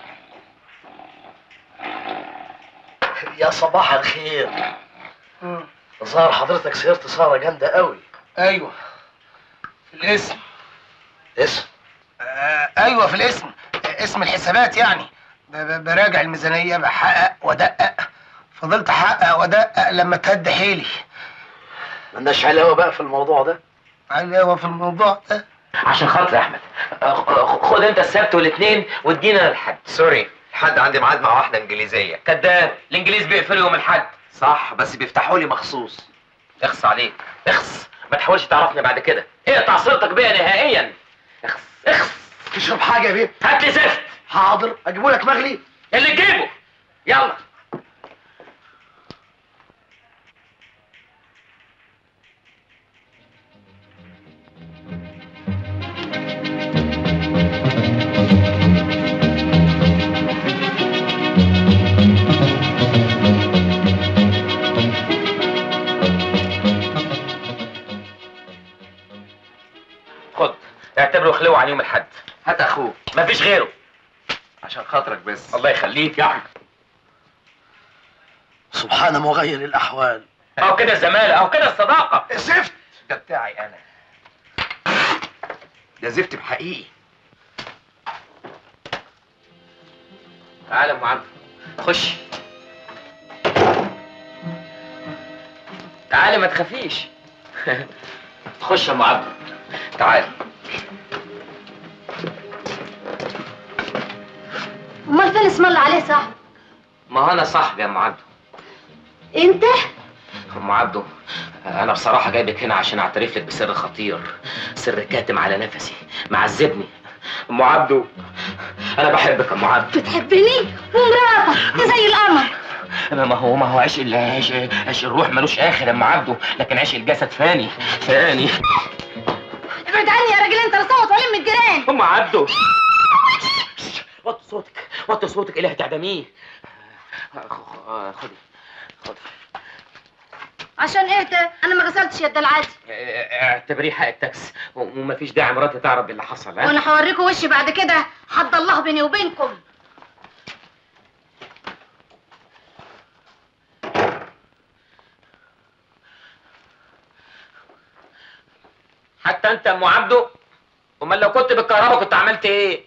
يا صباح الخير ظهر حضرتك سهرت سهرة جامدة قوي
ايوه في الاسم
اسم
آه ايوه في الاسم آه، اسم الحسابات يعني ب- ب- براجع الميزانيه بحقق وادقق فضلت احقق وادقق لما تهد حيلي
مالناش علاوة بقى في الموضوع ده
علاوه في الموضوع ده
عشان خاطر يا احمد أخ- خد انت السبت والاثنين وادينا الحد
سوري الحد عندي ميعاد مع واحده انجليزيه
كداب الانجليز بيقفلوا يوم الحد
صح بس بيفتحوا لي مخصوص
اخص عليك اخص ما تحاولش تعرفني بعد كده اقطع صلتك بيا نهائيا اخص اخص
تشرب حاجة يا بيه
هات لي زفت
حاضر اجيبه لك مغلي
اللي تجيبه يلا خد اعتبره خلوه عن يوم الحد
هات اخوك
مفيش غيره
عشان خاطرك بس
الله يخليك يا احمد
سبحان مغير الاحوال
اهو كده الزمالة اهو كده الصداقة
زفت
ده بتاعي انا ده زفت بحقيقي
تعالى يا ام عبد خش تعالى ما تخافيش خش يا ام عبد تعالى
امال فين اسم الله عليه صاحب
ما هو انا صاحبي يا ام عبده
انت
ام عبده انا بصراحه جايبك هنا عشان اعترف لك بسر خطير سر كاتم على نفسي معذبني ام عبده انا بحبك يا ام عبده
بتحبني ومراتك دي زي القمر
ما هو ما هو عشق ال- عشق عشق الروح ملوش اخر يا ام عبده لكن عشق الجسد فاني فاني
ابعد عني يا راجل انت لا صوت ولا من الجيران
ام عبده وطي صوتك وطي صوتك ايه اللي هتعدميه خ- خ- خدي خدي
عشان ايه ده انا ما غسلتش يد العادي
اعتبريه حق التاكس ومفيش داعي مراتي تعرف باللي حصل ها
وانا هوريكم وشي بعد كده حد الله بيني وبينكم
حتى انت يا ام عبده امال لو كنت بالكهرباء كنت عملت ايه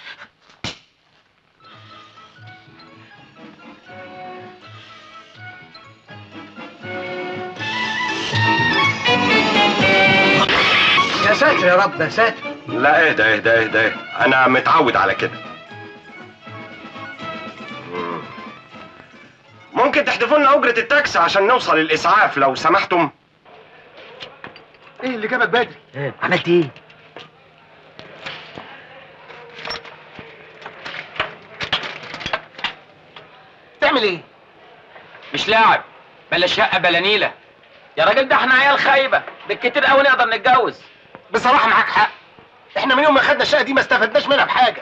يا ساتر يا رب يا ساتر
لا اهدى اهدى اهدى انا متعود على كده مم. ممكن تحذفوا لنا اجره التاكسي عشان نوصل الاسعاف لو سمحتم
ايه اللي جابك بدري
عملت ايه
تعمل ايه
مش لاعب بلا شقه بلا نيله يا راجل ده احنا عيال خايبه بالكتير قوي نقدر نتجوز
بصراحه معاك حق احنا من يوم ما خدنا الشقه دي ما استفدناش منها بحاجه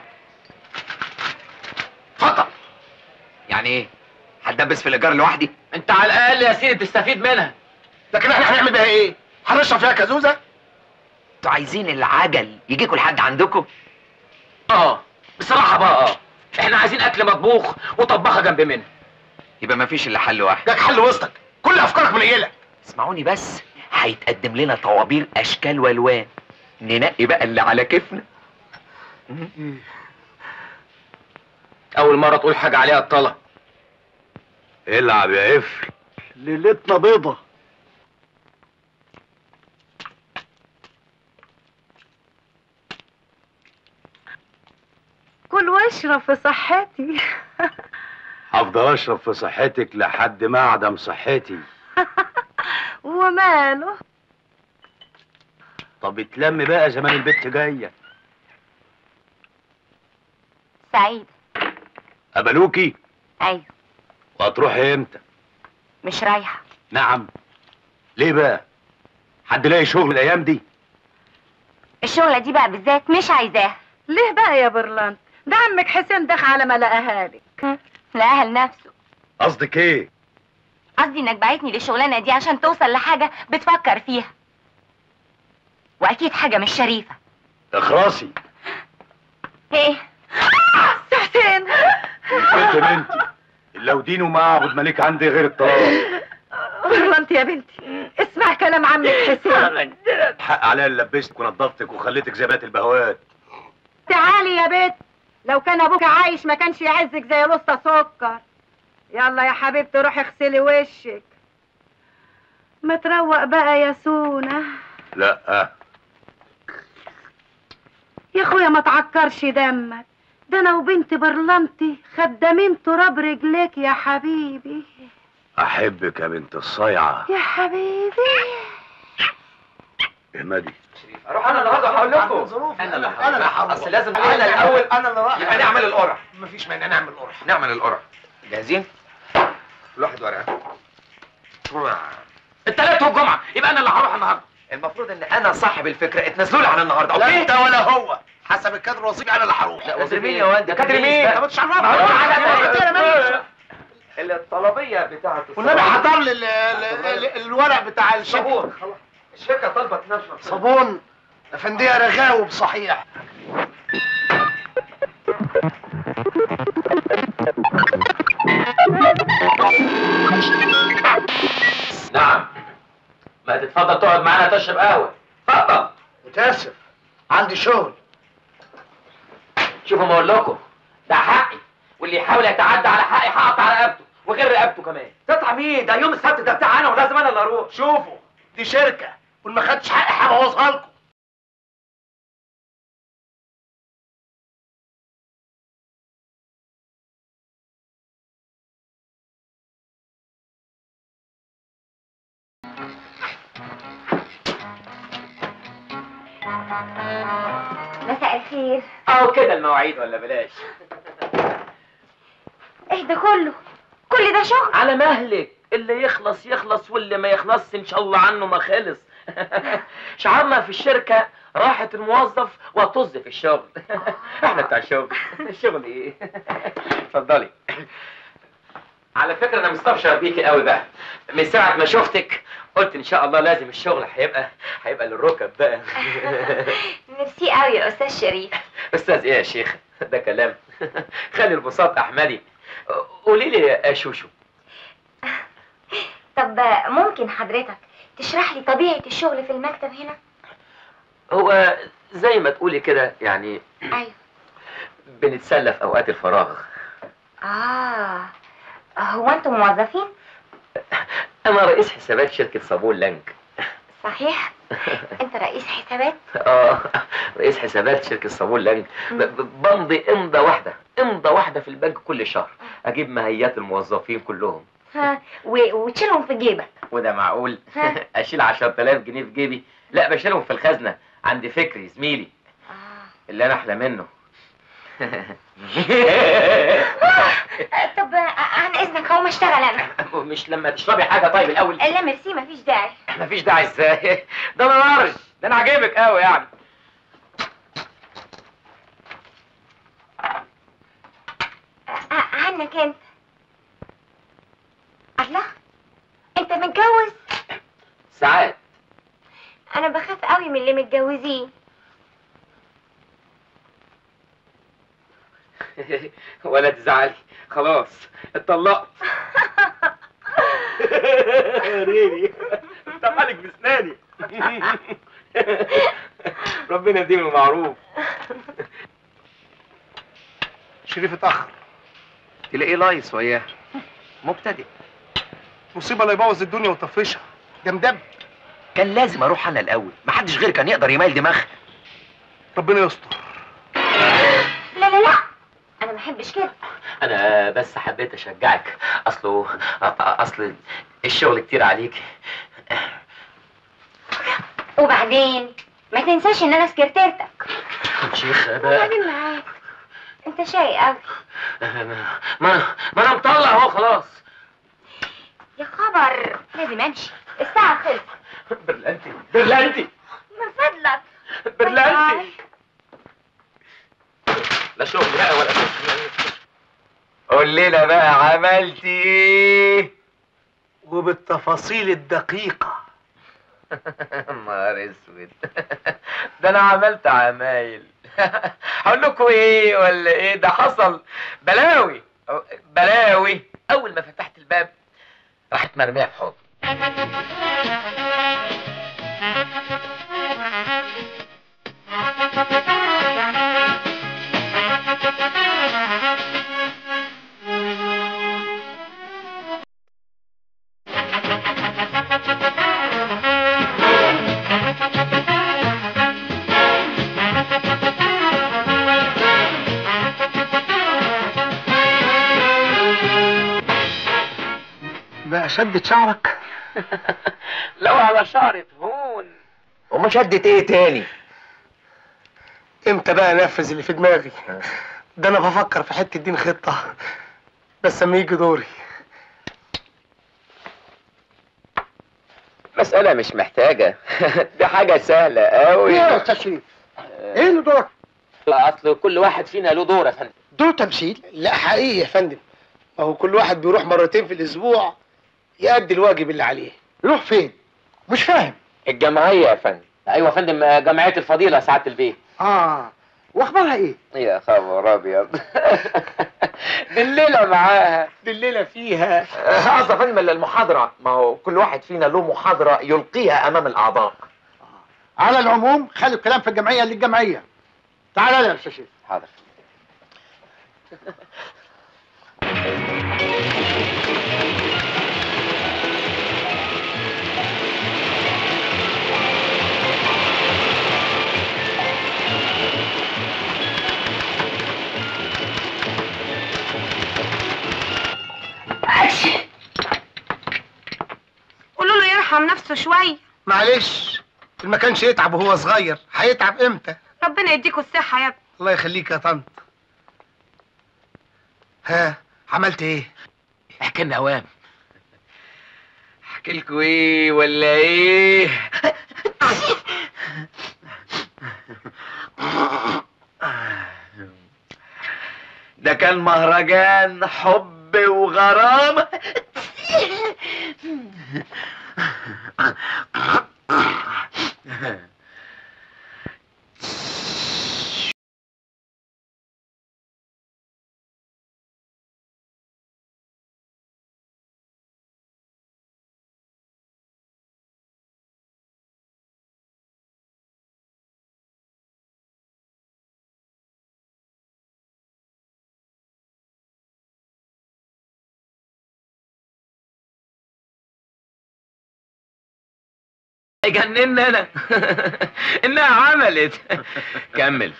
اتفضل
يعني ايه هتدبس في الايجار لوحدي
انت على الاقل يا سيدي تستفيد منها
لكن احنا هنعمل بيها ايه هنشرب فيها كازوزه
انتوا عايزين العجل يجيكوا لحد عندكم
اه بصراحه بقى اه احنا عايزين اكل مطبوخ وطباخه جنب منها
يبقى مفيش الا حل واحد
جاك حل وسطك كل افكارك منيله
اسمعوني بس هيتقدم لنا طوابير اشكال والوان ننقي بقى اللي على كيفنا
اول مره تقول حاجه عليها الطلب
العب يا قفل
ليلتنا بيضة
كل واشرب في صحتي
هفضل اشرب في صحتك لحد ما اعدم صحتي
وماله
طب اتلم بقى زمان البت جايه
سعيد
قبلوكي
ايوه
وهتروحي امتى
مش رايحه
نعم ليه بقى حد لاقي شغل الايام دي
الشغله دي بقى بالذات مش عايزاها
ليه بقى يا برلان ده عمك حسين دخ على ما لقاها لك
لأهل نفسه
قصدك ايه
قصدي انك بعتني للشغلانه دي عشان توصل لحاجه بتفكر فيها واكيد حاجه مش شريفه
اخرسي
ايه
حسين
البت بنتي لو دينه ما اعبد ملك عندي غير الطلاق
برلانت يا بنتي اسمع كلام عمك حسين
حق عليا اللي لبستك ونضفتك وخليتك زي بنات البهوات
تعالي يا بنت لو كان ابوك عايش ما كانش يعزك زي لسه سكر يلا يا حبيبتي روحي اغسلي وشك ما تروق بقى يا سونا
لا
يا اخويا ما تعكرش دمك ده انا وبنت برلنتي خدامين تراب رجليك يا حبيبي
احبك يا بنت الصيعه
يا حبيبي
احمدي
اروح انا النهارده هقول لكم انا اللي انا اللي اصل لازم انا الاول
انا اللي رايح
يبقى نعمل القرعه
مفيش مانع نعمل قرعه
نعمل القرعه جاهزين كل واحد ورقه التلات والجمعه يبقى انا اللي هروح النهارده المفروض ان انا صاحب الفكره اتنازلوا لي عن النهارده
لا
اوكي
انت ولا هو حسب الكادر الوظيفي انا اللي هروح
لا وزير مين يا واد ده كادر مين
انت بتشرفني
الطلبيه بتاعت
والنبي حضر لي ال- ال- ال- الورق بتاع الشركه
صابون خلاص الشركه طالبه تنشر
صابون افنديه رغاوي بصحيح
نعم ما تتفضل تقعد معانا تشرب قهوه اتفضل
متاسف عندي شغل
شوفوا ما اقول لكم ده حقي واللي يحاول يتعدى على حقي هقطع رقبته وغير رقبته كمان تطلع مين ده يوم السبت ده بتاعنا ولازم انا اللي اروح
شوفوا دي شركه وان ما خدتش حقي هبوظها لكم
مساء الخير
او كده المواعيد ولا بلاش
ايه ده كله كل ده شغل
على مهلك اللي يخلص يخلص واللي ما يخلصش ان شاء الله عنه ما خلص شعارنا في الشركة راحة الموظف وطز في الشغل احنا بتاع الشغل الشغل ايه اتفضلي على فكرة انا مستبشر بيكي قوي بقى من ساعة ما شفتك قلت ان شاء الله لازم الشغل هيبقى هيبقى للركب بقى
ميرسي قوي يا استاذ شريف
استاذ ايه يا شيخ ده كلام خلي البساط احمدي قولي لي يا شوشو
طب ممكن حضرتك تشرح لي طبيعة الشغل في المكتب هنا
هو زي ما تقولي كده يعني
ايوه
بنتسلى في اوقات الفراغ
اه هو انتم موظفين
انا رئيس حسابات شركة صابون لانك
صحيح انت رئيس حسابات
اه رئيس حسابات شركة صابون لانك ب- ب- بمضي امضة واحدة امضة واحدة في البنك كل شهر اجيب مهيات الموظفين كلهم
ها و... وتشيلهم في جيبك
وده معقول
ها.
اشيل 10000 جنيه في جيبي لا بشيلهم في الخزنة عند فكري زميلي
آه.
اللي انا احلى منه
طب عن اذنك هقوم اشتغل انا
مش لما تشربي حاجه طيب الاول
لا ميرسي مفيش داعي
مفيش داعي ازاي ده انا نارش ده انا عاجبك قوي يعني
ع- عنك انت الله انت متجوز
ساعات
انا بخاف قوي من اللي متجوزين
ولا تزعلي خلاص اتطلقت ريري انت مالك بسناني ربنا يديم المعروف
شريف اتاخر
تلاقيه لايص وياه مبتدئ
مصيبه لا يبوظ الدنيا ويطفشها ده مدب
كان لازم اروح انا الاول محدش غيري كان يقدر يميل دماغها
ربنا يستر
لا لا لا انا ما بحبش كده
انا بس حبيت اشجعك اصله أ- أ- اصل الشغل كتير عليك
وبعدين ما تنساش ان انا سكرتيرتك
شيخ بقى
وبعدين معاك انت شاي قوي
ما انا ما انا مطلع اهو خلاص
يا خبر لازم امشي الساعة خلصت
برلانتي برلانتي
من فضلك
برلانتي لا شغل بقى ولا شغل قول لنا بقى عملتي ايه
وبالتفاصيل الدقيقه
نهار اسود ده انا عملت عمايل هقول لكم ايه ولا ايه ده حصل بلاوي بلاوي اول ما فتحت الباب راحت مرميه في حضن
بقى شدت شعرك
لو على شعرة هون وما شدت ايه تاني
امتى بقى انفذ اللي في دماغي ده انا بفكر في حته دين خطه بس اما يجي دوري
مسألة مش محتاجة دي حاجة سهلة قوي
ايه يا استاذ شريف؟ ايه اللي دورك؟
اصل كل واحد فينا له دور يا فندم
دور تمثيل؟
لا حقيقي يا فندم ما هو كل واحد بيروح مرتين في الاسبوع يأدي الواجب اللي عليه
يروح فين؟ مش فاهم
الجمعية يا فندم ايوه يا فندم جمعية الفضيلة سعادة البيت
اه واخبارها ايه؟
يا خبر ابيض دي الليلة معاها
دي الليله فيها
قصدي يا فندم المحاضرة ما هو كل واحد فينا له محاضرة يلقيها امام الاعضاء
على العموم خلي الكلام في الجمعيه للجمعيه تعال يا استاذ شريف
حاضر
قولوا له يرحم نفسه شوية
معلش ما كانش يتعب وهو صغير هيتعب امتى
ربنا يديكوا الصحة يا ابني
الله يخليك يا طنط ها عملت ايه
احكي لنا اوام احكي لكم ايه ولا ايه ده كان مهرجان حب وغرام يجننا انا انها عملت كمل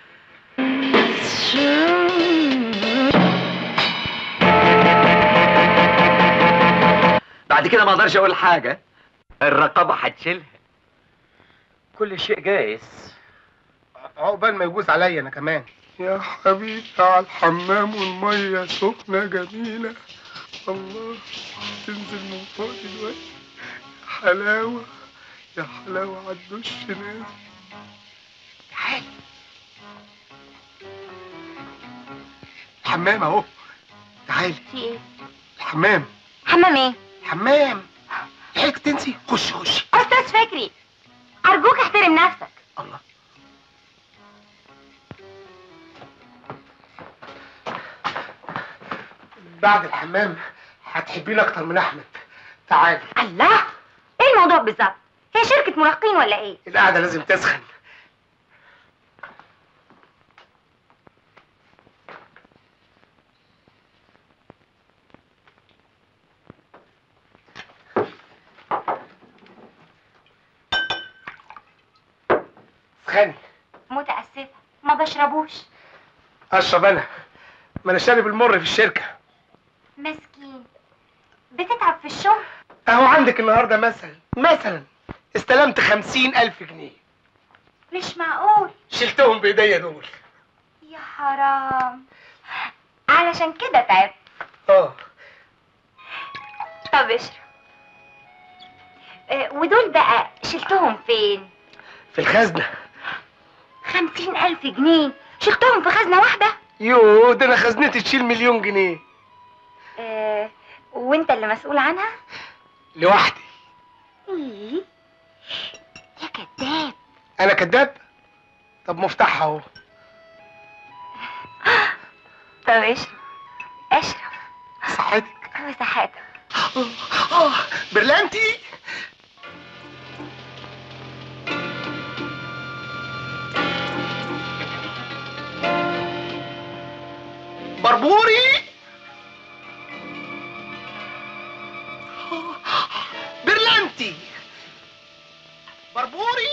بعد كده ما اقدرش اقول حاجه الرقابه هتشيلها كل شيء جايز
عقبال ما يجوز عليا انا كمان يا حبيبي على الحمام والميه سخنه جميله الله تنزل من فوق دلوقتي حلاوه يا حلاوه على الدش نازل تعال الحمام اهو تعالي
في ايه
الحمام
حمام ايه
حمام لحقت تنسي خش خش
استاذ فكري ارجوك احترم نفسك
الله بعد الحمام هتحبيني اكتر من احمد تعالي
الله ايه الموضوع بالظبط هي شركة مراهقين ولا ايه
القعده لازم تسخن سخني
متأسفة ما بشربوش
اشرب انا ما انا شارب المر في الشركه
مسكين بتتعب في الشغل
اهو عندك النهارده مثلا مثلا استلمت خمسين الف جنيه
مش معقول
شلتهم بايديا دول
يا حرام علشان كده تعبت
اه
طب اشرب آه، ودول بقى شلتهم فين
في الخزنه
خمسين ألف جنيه شلتهم في خزنة واحدة
يو ده انا خزنتي تشيل مليون جنيه
آه، وانت اللي مسؤول عنها
لوحدي
ايه يا كذاب
انا كذاب طب مفتاحها اهو
طب اشرب اشرب
صحتك
وصحتك
آه، برلانتي بربوري برلانتي بربوري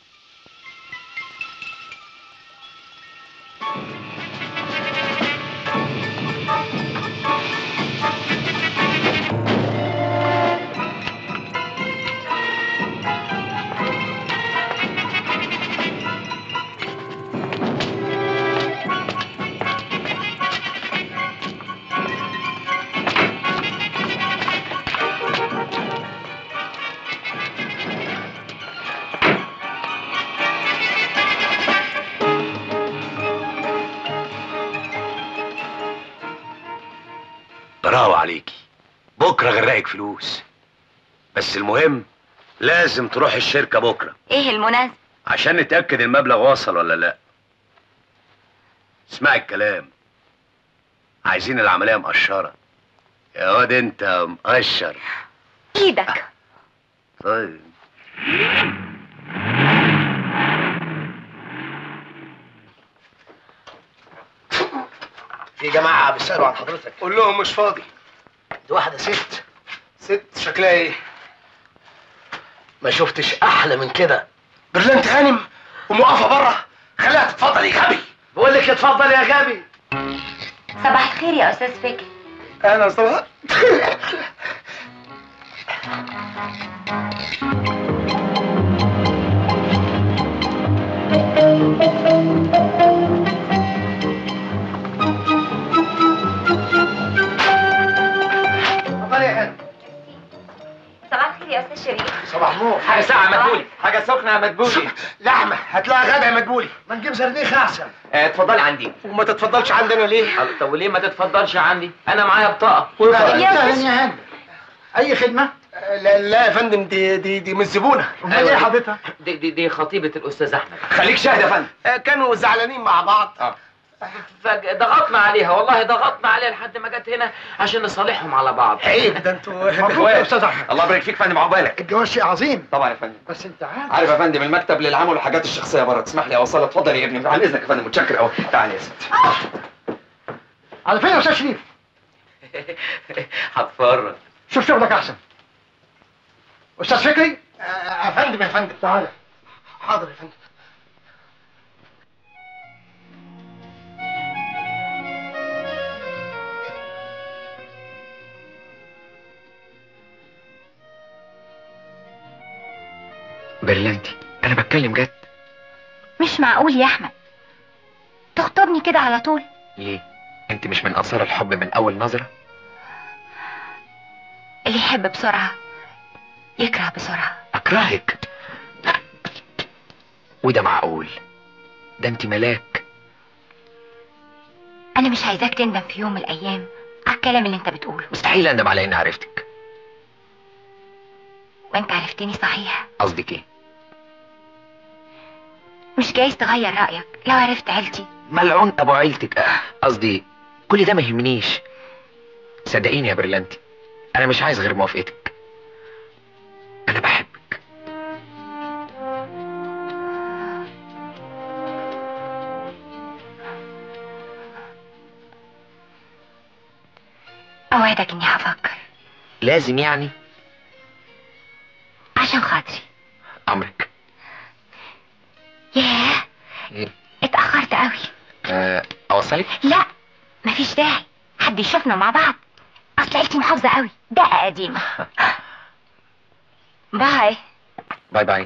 براوة عليكي بكرة غرقك فلوس بس المهم لازم تروح الشركة بكرة
ايه المناسب
عشان نتأكد المبلغ وصل ولا لا اسمعي الكلام عايزين العملية مقشرة يا واد انت مقشر
ايدك
طيب
في جماعه بيسالوا عن حضرتك
قول لهم مش فاضي
دي واحده ست
ست شكلها ايه
ما شفتش احلى من كده
برلانت هانم وموقفه بره خليها تتفضل يا غبي
بقول لك اتفضل يا غبي
صباح الخير يا استاذ فكري
انا صباح
اتفضل يا غبي
صباح الخير يا استاذ شريف
صباح نور
حاجة ساعة مدبولي حاجة سخنة مدبولي
لحمه هتلاقيها غدا يا مدبولي
ما نجيب زرنيخ احسن
آه، اتفضلي عندي
وما تتفضلش عندنا ليه
طب وليه ما تتفضلش عندي انا معايا بطاقة
اهلا يا هاني اي خدمه
لا لا يا فندم دي دي دي مش زبونه
امال ايه حضرتك
دي, دي, دي خطيبة الأستاذ أحمد
خليك شاهد يا فندم
آه، كانوا زعلانين مع بعض
فضغطنا عليها والله ضغطنا عليها لحد ما جت هنا عشان نصالحهم على بعض
عيب ده انتوا
مبروك يا استاذ احمد
الله يبارك فيك يا فندم عقبالك
الجواز شيء عظيم
طبعا يا فندم
بس انت عارف
عارف يا فندم المكتب للعمل والحاجات الشخصيه بره تسمح لي اوصلها اتفضل يا ابني عن اذنك يا فندم متشكر قوي تعالى يا ست
على فين يا استاذ شريف
هتفرج
شوف شغلك احسن استاذ فكري
آه، يا فندم يا فندم
تعالى
حاضر يا فندم
برلانتي انا بتكلم جد
مش معقول يا احمد تخطبني كده على طول
ليه انت مش من انصار الحب من اول نظره
اللي يحب بسرعة يكره بسرعة
اكرهك وده معقول ده انت ملاك
انا مش عايزاك تندم في يوم من الايام على الكلام اللي انت بتقوله
مستحيل اندم على اني عرفتك
وانت عرفتني صحيح
قصدك ايه
مش جايز تغير رأيك لو عرفت عيلتي
ملعون ابو عيلتك آه، قصدي كل ده ما يهمنيش صدقيني يا برلانتي انا مش عايز غير موافقتك انا بحبك
اوعدك اني هفكر
لازم يعني
عشان خاطري
امرك
ياه
إيه؟
اتأخرت قوي
آه، اوصلك
لا مفيش داعي حد يشوفنا مع بعض اصل عيلتي محافظة قوي دقة قديمة باي
باي باي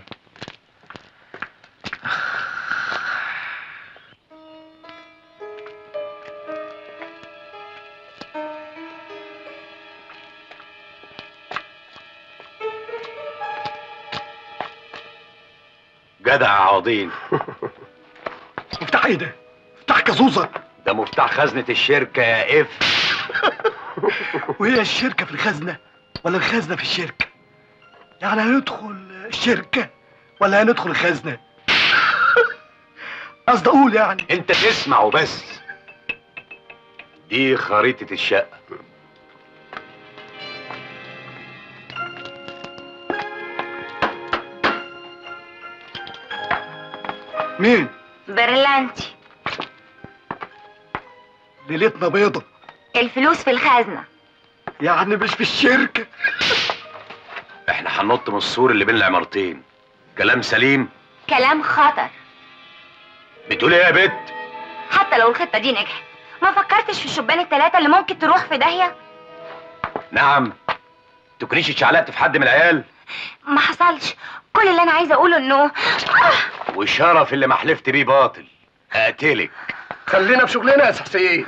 جدع يا عوضين
مفتاح ايه ده؟ مفتاح كازوزة
ده مفتاح خزنة الشركة يا اف
وهي الشركة في الخزنة ولا الخزنة في الشركة؟ يعني هندخل الشركة ولا هندخل الخزنة؟ قصدي اقول يعني
انت تسمع وبس دي خريطة الشقة
مين؟
برلانتي
ليلتنا بيضة
الفلوس في الخزنة
يعني مش في الشركة
احنا هننط من السور اللي بين العمارتين كلام سليم
كلام خطر
بتقول ايه يا بت
حتى لو الخطة دي نجحت ما فكرتش في الشبان التلاتة اللي ممكن تروح في داهية
نعم تكونيش اتشعلقت في حد من العيال
ما حصلش كل اللي انا عايزة اقوله انه
وشرف اللي ما حلفت بيه باطل اقتلك
خلينا في شغلنا يا سحسين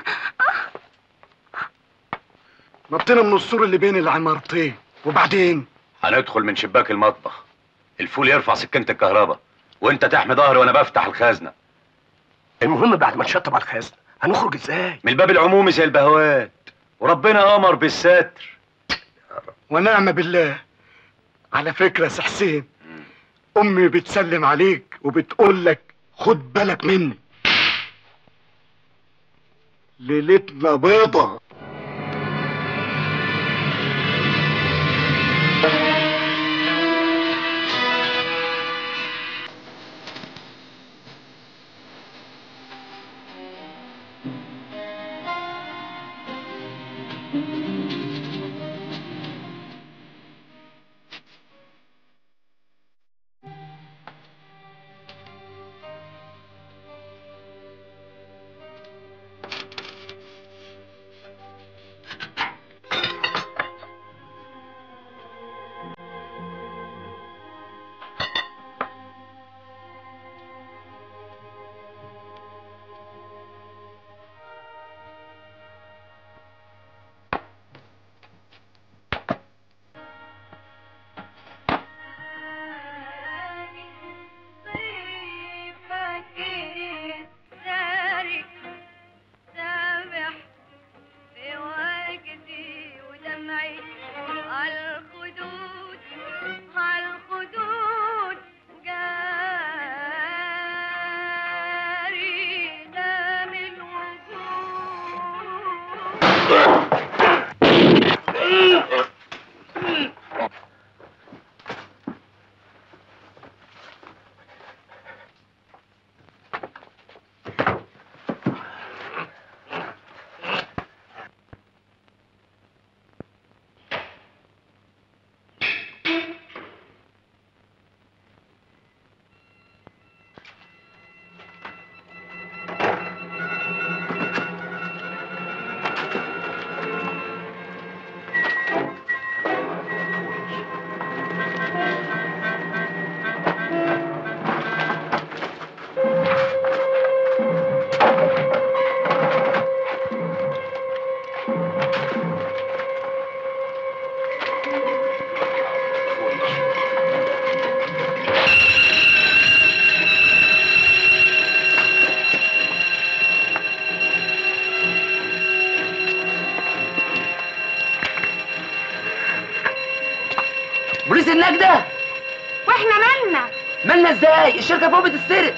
نطينا من السور اللي بين العمارتين وبعدين
هندخل من شباك المطبخ الفول يرفع سكينة الكهرباء وانت تحمي ظهري وانا بفتح الخزنة
المهم بعد ما نشطب على الخزنة هنخرج ازاي
من الباب العمومي زي البهوات وربنا امر بالستر
ونعم بالله على فكرة يا سي حسين امي بتسلم عليك وبتقول لك خد بالك مني ليلتنا بيضة
مالنا ازاي الشركه فوق بتتسرق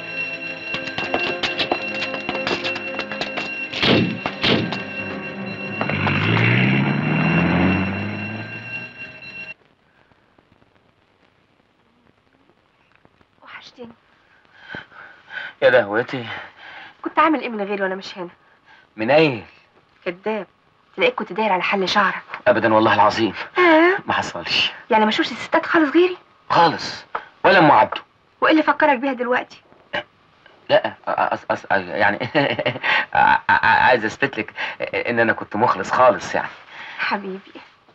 وحشتني
يا لهوتي
كنت عامل ايه من غيري وانا مش هنا
من اين
كداب تلاقيك كنت داير على حل شعرك
ابدا والله العظيم
آه.
ما حصلش
يعني ما شوفش الستات خالص غيري
خالص ولا ام عبده
وايه اللي فكرك بيها دلوقتي
لا أص أص يعني ع- ع- عايز اثبت لك ان انا كنت مخلص خالص يعني
حبيبي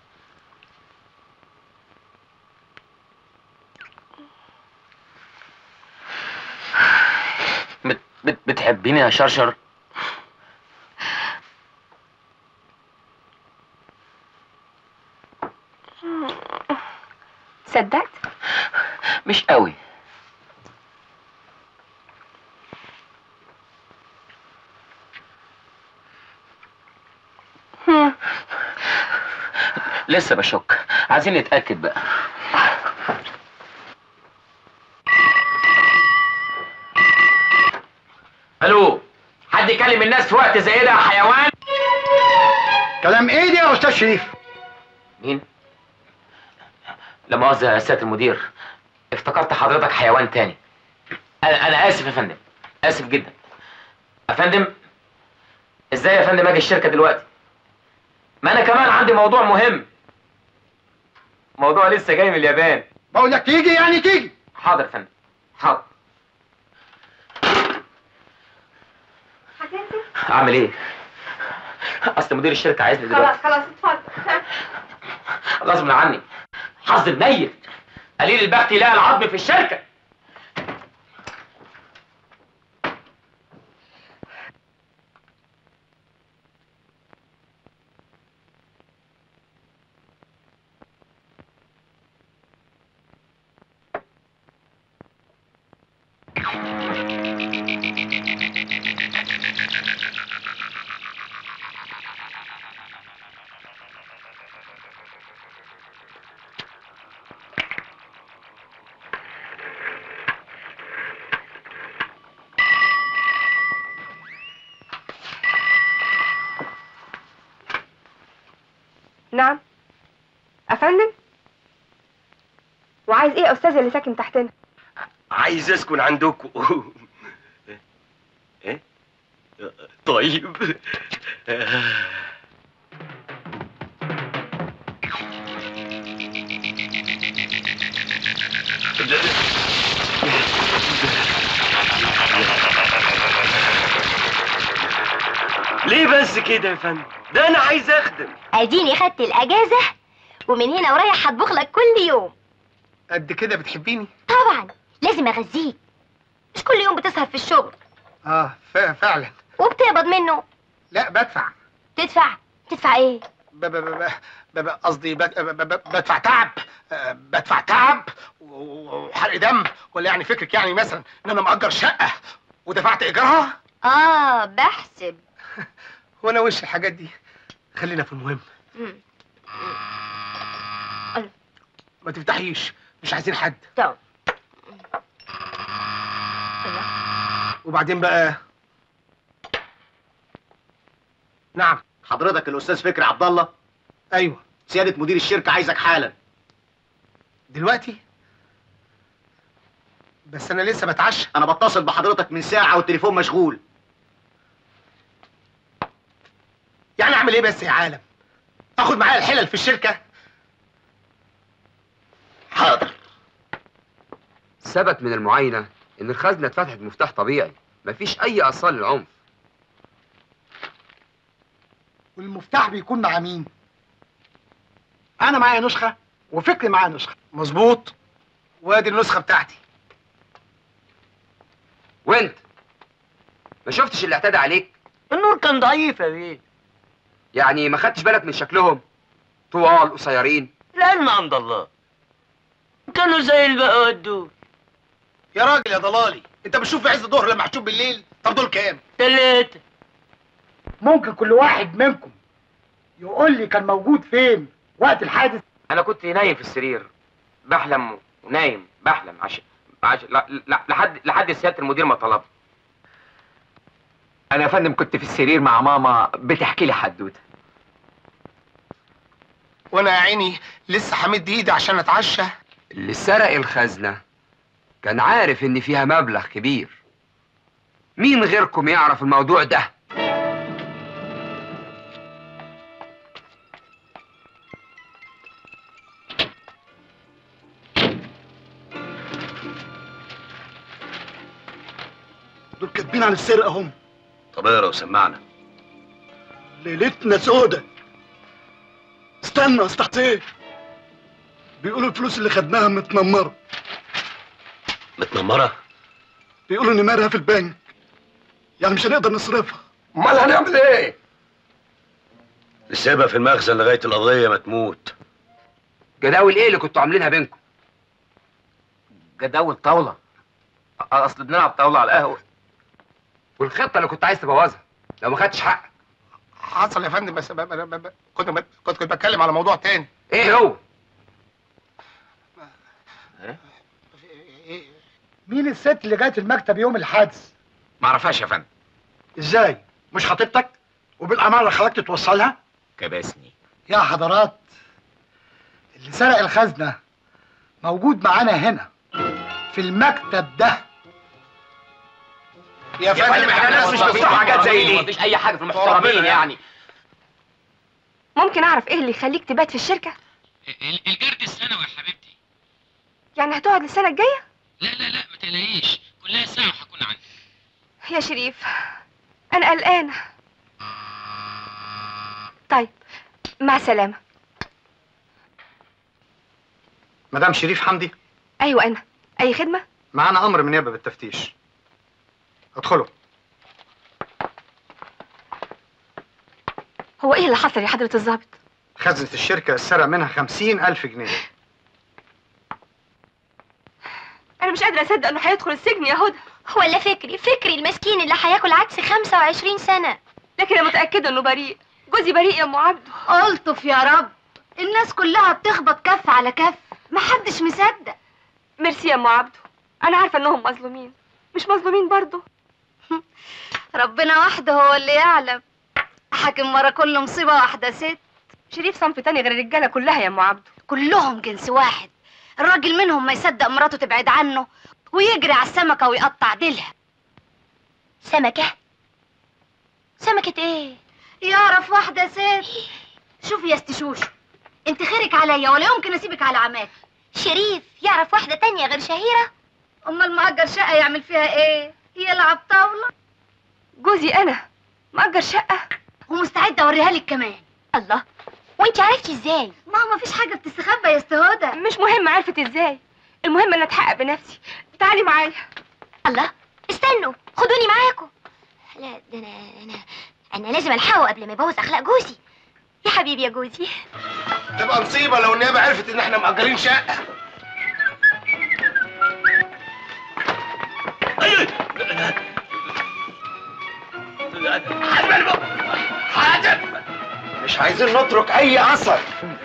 بت بت بتحبيني يا شرشر
صدقت
مش قوي
هم.
لسه بشك عايزين نتاكد بقى الو حد يكلم الناس في وقت زي ده يا حيوان
كلام ايه ده يا استاذ شريف
مين لا مؤاخذة يا سيادة المدير افتكرت حضرتك حيوان تاني انا انا اسف يا فندم اسف جدا يا فندم ازاي يا فندم اجي الشركة دلوقتي ما انا كمان عندي موضوع مهم موضوع لسه جاي من اليابان
بقول لك تيجي يعني تيجي
حاضر يا فندم حاضر
هتنزل
اعمل ايه اصل مدير الشركة عايزني دلوقتي
خلاص خلاص اتفضل
غصب عني حظ منيل قليل البخت يلاقي العظم في الشركة
نعم افندم وعايز ايه يا استاذ اللي ساكن تحتنا
عايز اسكن عندكم ايه طيب ليه بس كده يا فندم ده انا عايز اخدم
اديني خدت الاجازه ومن هنا ورايح هطبخ لك كل يوم
قد كده بتحبيني
طبعا لازم اغذيك مش كل يوم بتسهر في الشغل
اه ف- فعلا
وبتقبض منه
لا بدفع
تدفع تدفع ايه
ب- ب- ب- ب- ب- قصدي بد- ب- ب- ب- بدفع تعب آه، بدفع تعب و- و- وحرق دم ولا يعني فكرك يعني مثلا ان انا مأجر شقة ودفعت ايجارها
اه بحسب
وانا وش الحاجات دي خلينا في المهم
مم.
ما تفتحيش مش عايزين حد
طب
وبعدين بقى نعم
حضرتك الاستاذ فكري عبد الله
ايوه
سياده مدير الشركه عايزك حالا
دلوقتي بس انا لسه بتعشى
انا بتصل بحضرتك من ساعه والتليفون مشغول
يعني اعمل ايه بس يا عالم اخد معايا الحلل في الشركه
حاضر
ثبت من المعاينة إن الخزنة اتفتحت بمفتاح طبيعي مفيش أي آثار للعنف
والمفتاح بيكون مع مين انا معايا نسخه وفكري معاه نسخه
مظبوط وادي النسخه بتاعتي
وأنت ما شفتش اللي اعتدى عليك
النور كان ضعيف يا بيه
يعني ما خدتش بالك من شكلهم طوال قصيرين
العلم عند الله كانوا زي البقوات دول
يا راجل يا ضلالي انت بتشوف في عز الظهر لما هتشوف بالليل طب دول كام
تلاتة
ممكن كل واحد منكم يقول لي كان موجود فين وقت الحادث
انا كنت نايم في السرير بحلم ونايم بحلم عشان
عش... لا... لا... لحد لحد سياده المدير ما طلب
انا يا فندم كنت في السرير مع ماما بتحكي لي حدوته
وانا يا عيني لسه همد ايدي عشان اتعشى
اللي سرق الخزنه كان عارف ان فيها مبلغ كبير مين غيركم يعرف الموضوع ده
دول كاتبين عن السرقه هم
طب اقرا وسمعنا
ليلتنا سودة استنى يا أستاذ حسين بيقولوا الفلوس اللي خدناها متنمرة
متنمره
بيقولوا نمرها في البنك يعني مش هنقدر نصرفها
امال هنعمل ايه
نسيبها في المخزن لغايه القضيه ما تموت
جداول ايه اللي كنتوا عاملينها بينكم
جداول طاوله اصل بنلعب طاوله على القهوه
والخطه اللي كنت عايز تبوظها لو ما خدتش حقك
حصل يا فندم بس ب- ب- ب- ب- كنت ب- كنت كنت بتكلم على موضوع تاني
ايه هو
مين الست اللي جات المكتب يوم الحادث
ما اعرفهاش يا فندم
ازاي مش خطيبتك وبالاماره خلاك تتوصلها
كبسني
يا حضرات اللي سرق الخزنه موجود معانا هنا في المكتب ده
يا
فندم احنا ناس مش بتوع حاجات زي دي
مفيش اي حاجه في المحترمين يعني
ممكن اعرف ايه اللي يخليك تبات في الشركه
الجرد السنوي يا حبيبتي
يعني هتقعد السنه الجايه
لا لا لا ما تقلقيش كلها ساعة وهكون عندي
يا شريف انا قلقانه طيب مع السلامه
مدام شريف حمدي
ايوه انا اي خدمه
معانا امر من نيابه بالتفتيش ادخلوا
هو ايه اللي حصل يا حضره الضابط
خزنة الشركة اتسرق منها خمسين ألف جنيه
انا مش قادره اصدق انه هيدخل السجن يا هدى
ولا فكري فكري المسكين اللي هياكل عدس 25 سنة
لكن انا متاكده انه بريء جوزي بريء يا ام عبده
ألطف يا رب الناس كلها بتخبط كف على كف محدش مصدق
ميرسي يا ام عبده انا عارفه انهم مظلومين مش مظلومين برضه
ربنا وحده هو اللي يعلم حاكم ورا كل مصيبة واحدة ست
شريف صنف تاني غير الرجاله كلها يا ام عبده
كلهم جنس واحد الراجل منهم ما يصدق مراته تبعد عنه ويجري على السمكة ويقطع ديلها سمكة؟ سمكة ايه؟ يعرف واحدة ست شوفي يا استشوشو انت خيرك عليا ولا يمكن اسيبك على عماك شريف يعرف واحدة تانية غير شهيرة؟ امال مأجر شقة يعمل فيها ايه؟ يلعب طاولة
جوزي انا مأجر شقه
ومستعدة اوريها لك كمان الله وانت عرفتي ازاي؟ ما هو مفيش حاجة بتستخبى يا استهدى
مش مهم عرفت ازاي المهم ان اتحقق بنفسي تعالي معايا
الله استنوا خدوني معاكم لا ده انا انا انا لازم الحقه قبل ما يبوظ اخلاق جوزي يا حبيبي يا جوزي
تبقى مصيبه لو النيابه عرفت ان احنا مأجرين شقه
مش عايزين نترك اي اثر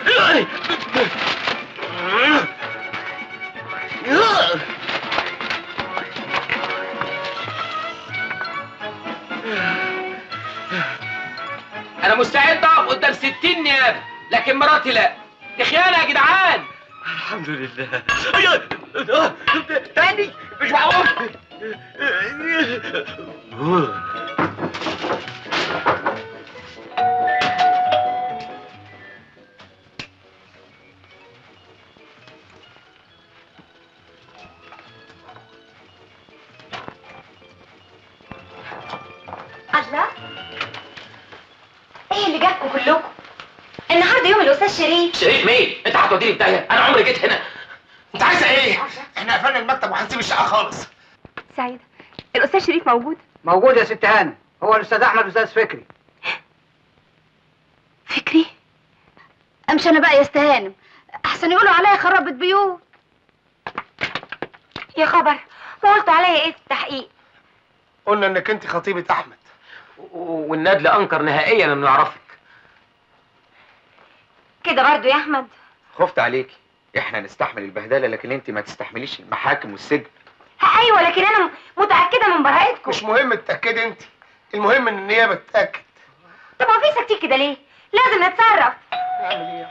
انا مستعد اقف قدام 60 نيابه لكن مراتي لا دي خيانه يا جدعان
الحمد لله
تاني مش معقول
الله ايه اللي جابكم كلكم النهارده يوم الاستاذ شريف
شريف مين انت هتوديني في داهيه انا عمري جيت هنا
انت عايزه ايه احنا قفلنا المكتب وهنسيب الشقه خالص
سعيده الاستاذ شريف موجود
موجود يا ست هانم هو الاستاذ احمد والاستاذ فكري
فكري امشي انا بقى يا استهانم احسن يقولوا عليا خربت بيوت
يا خبر ما قلتوا عليا ايه في التحقيق
قلنا انك انت خطيبه احمد
والندل انكر نهائيا انه يعرفك
كده برضو يا احمد
خفت عليكي احنا نستحمل البهدله لكن انت ما تستحمليش المحاكم والسجن
ايوه لكن انا متاكده من براءتكم
مش مهم تتاكدي انت المهم ان النيابه تتاكد
طب هو في ساكتين كده ليه لازم نتصرف
نعمل ايه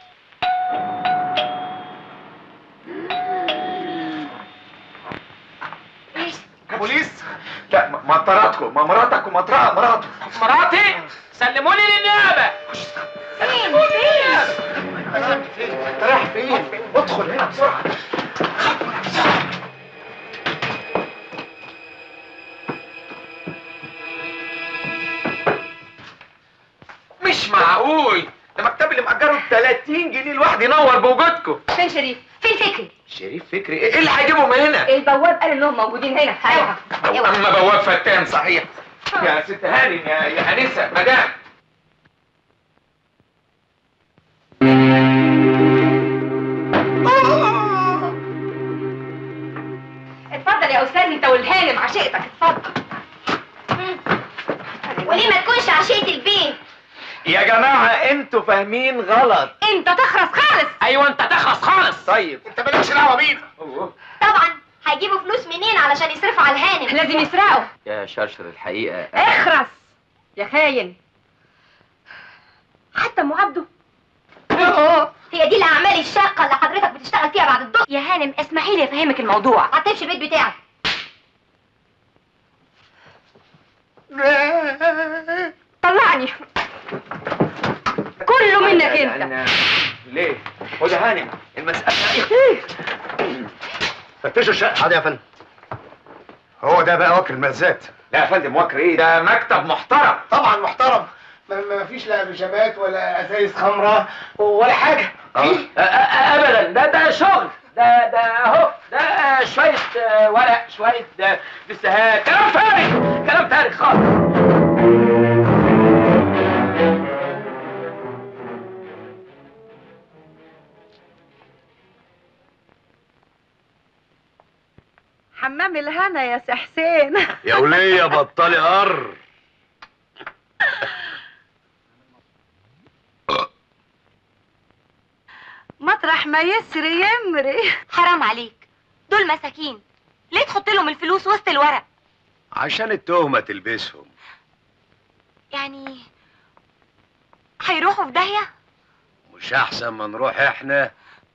بوليس
لا م- مطراتكم ما مراتك ومطرها مراته
مراتي سلموني للنيابه
فين فين
رايح فين ادخل هنا بسرعه
مش معقول ده مكتب اللي مأجره ب 30 جنيه الواحد ينور بوجودكم
فين شريف فين فكري
شريف فكري ايه اللي هيجيبهم هنا
البواب قال انهم موجودين هنا اوعى
اما بواب فتان صحيح يا ست هانم يا يا انسه مدام
اتفضل يا استاذ انت والهانم عشيقتك اتفضل
وليه ما تكونش عشية البيت
يا جماعه انتوا فاهمين غلط
انت تخرس خالص
ايوه انت تخلص خالص
طيب
انت مالكش دعوه بينا
طبعا هيجيبوا فلوس منين علشان يصرفوا على الهانم
لازم يسرقوا
يا شرشر الحقيقه
اخرس يا خاين حتى ام عبده
هي دي الاعمال الشاقه اللي حضرتك بتشتغل فيها بعد الظهر
يا هانم اسمحي لي افهمك الموضوع
هتمشي البيت بتاعك
طلعني كله منك انت
يعني ليه خد يا هانم المساله
فتشوا الشقه عادي يا فندم هو ده بقى وكر المزات
لا يا فندم وكر ايه ده مكتب محترم
طبعا محترم ما ما فيش لا بيجامات ولا ازايز خمره ولا حاجه
أ- أ- ابدا ده ده شغل ده ده اهو ده شويه آه، ورق شويه آه، دسهات كلام فارغ كلام فارغ خالص
حمام الهنا يا سي حسين
يا ولية بطلي قر
مطرح ما يسري يمري
حرام عليك دول مساكين ليه تحط لهم الفلوس وسط الورق
عشان التهمة تلبسهم
يعني هيروحوا في داهيه
مش احسن ما نروح احنا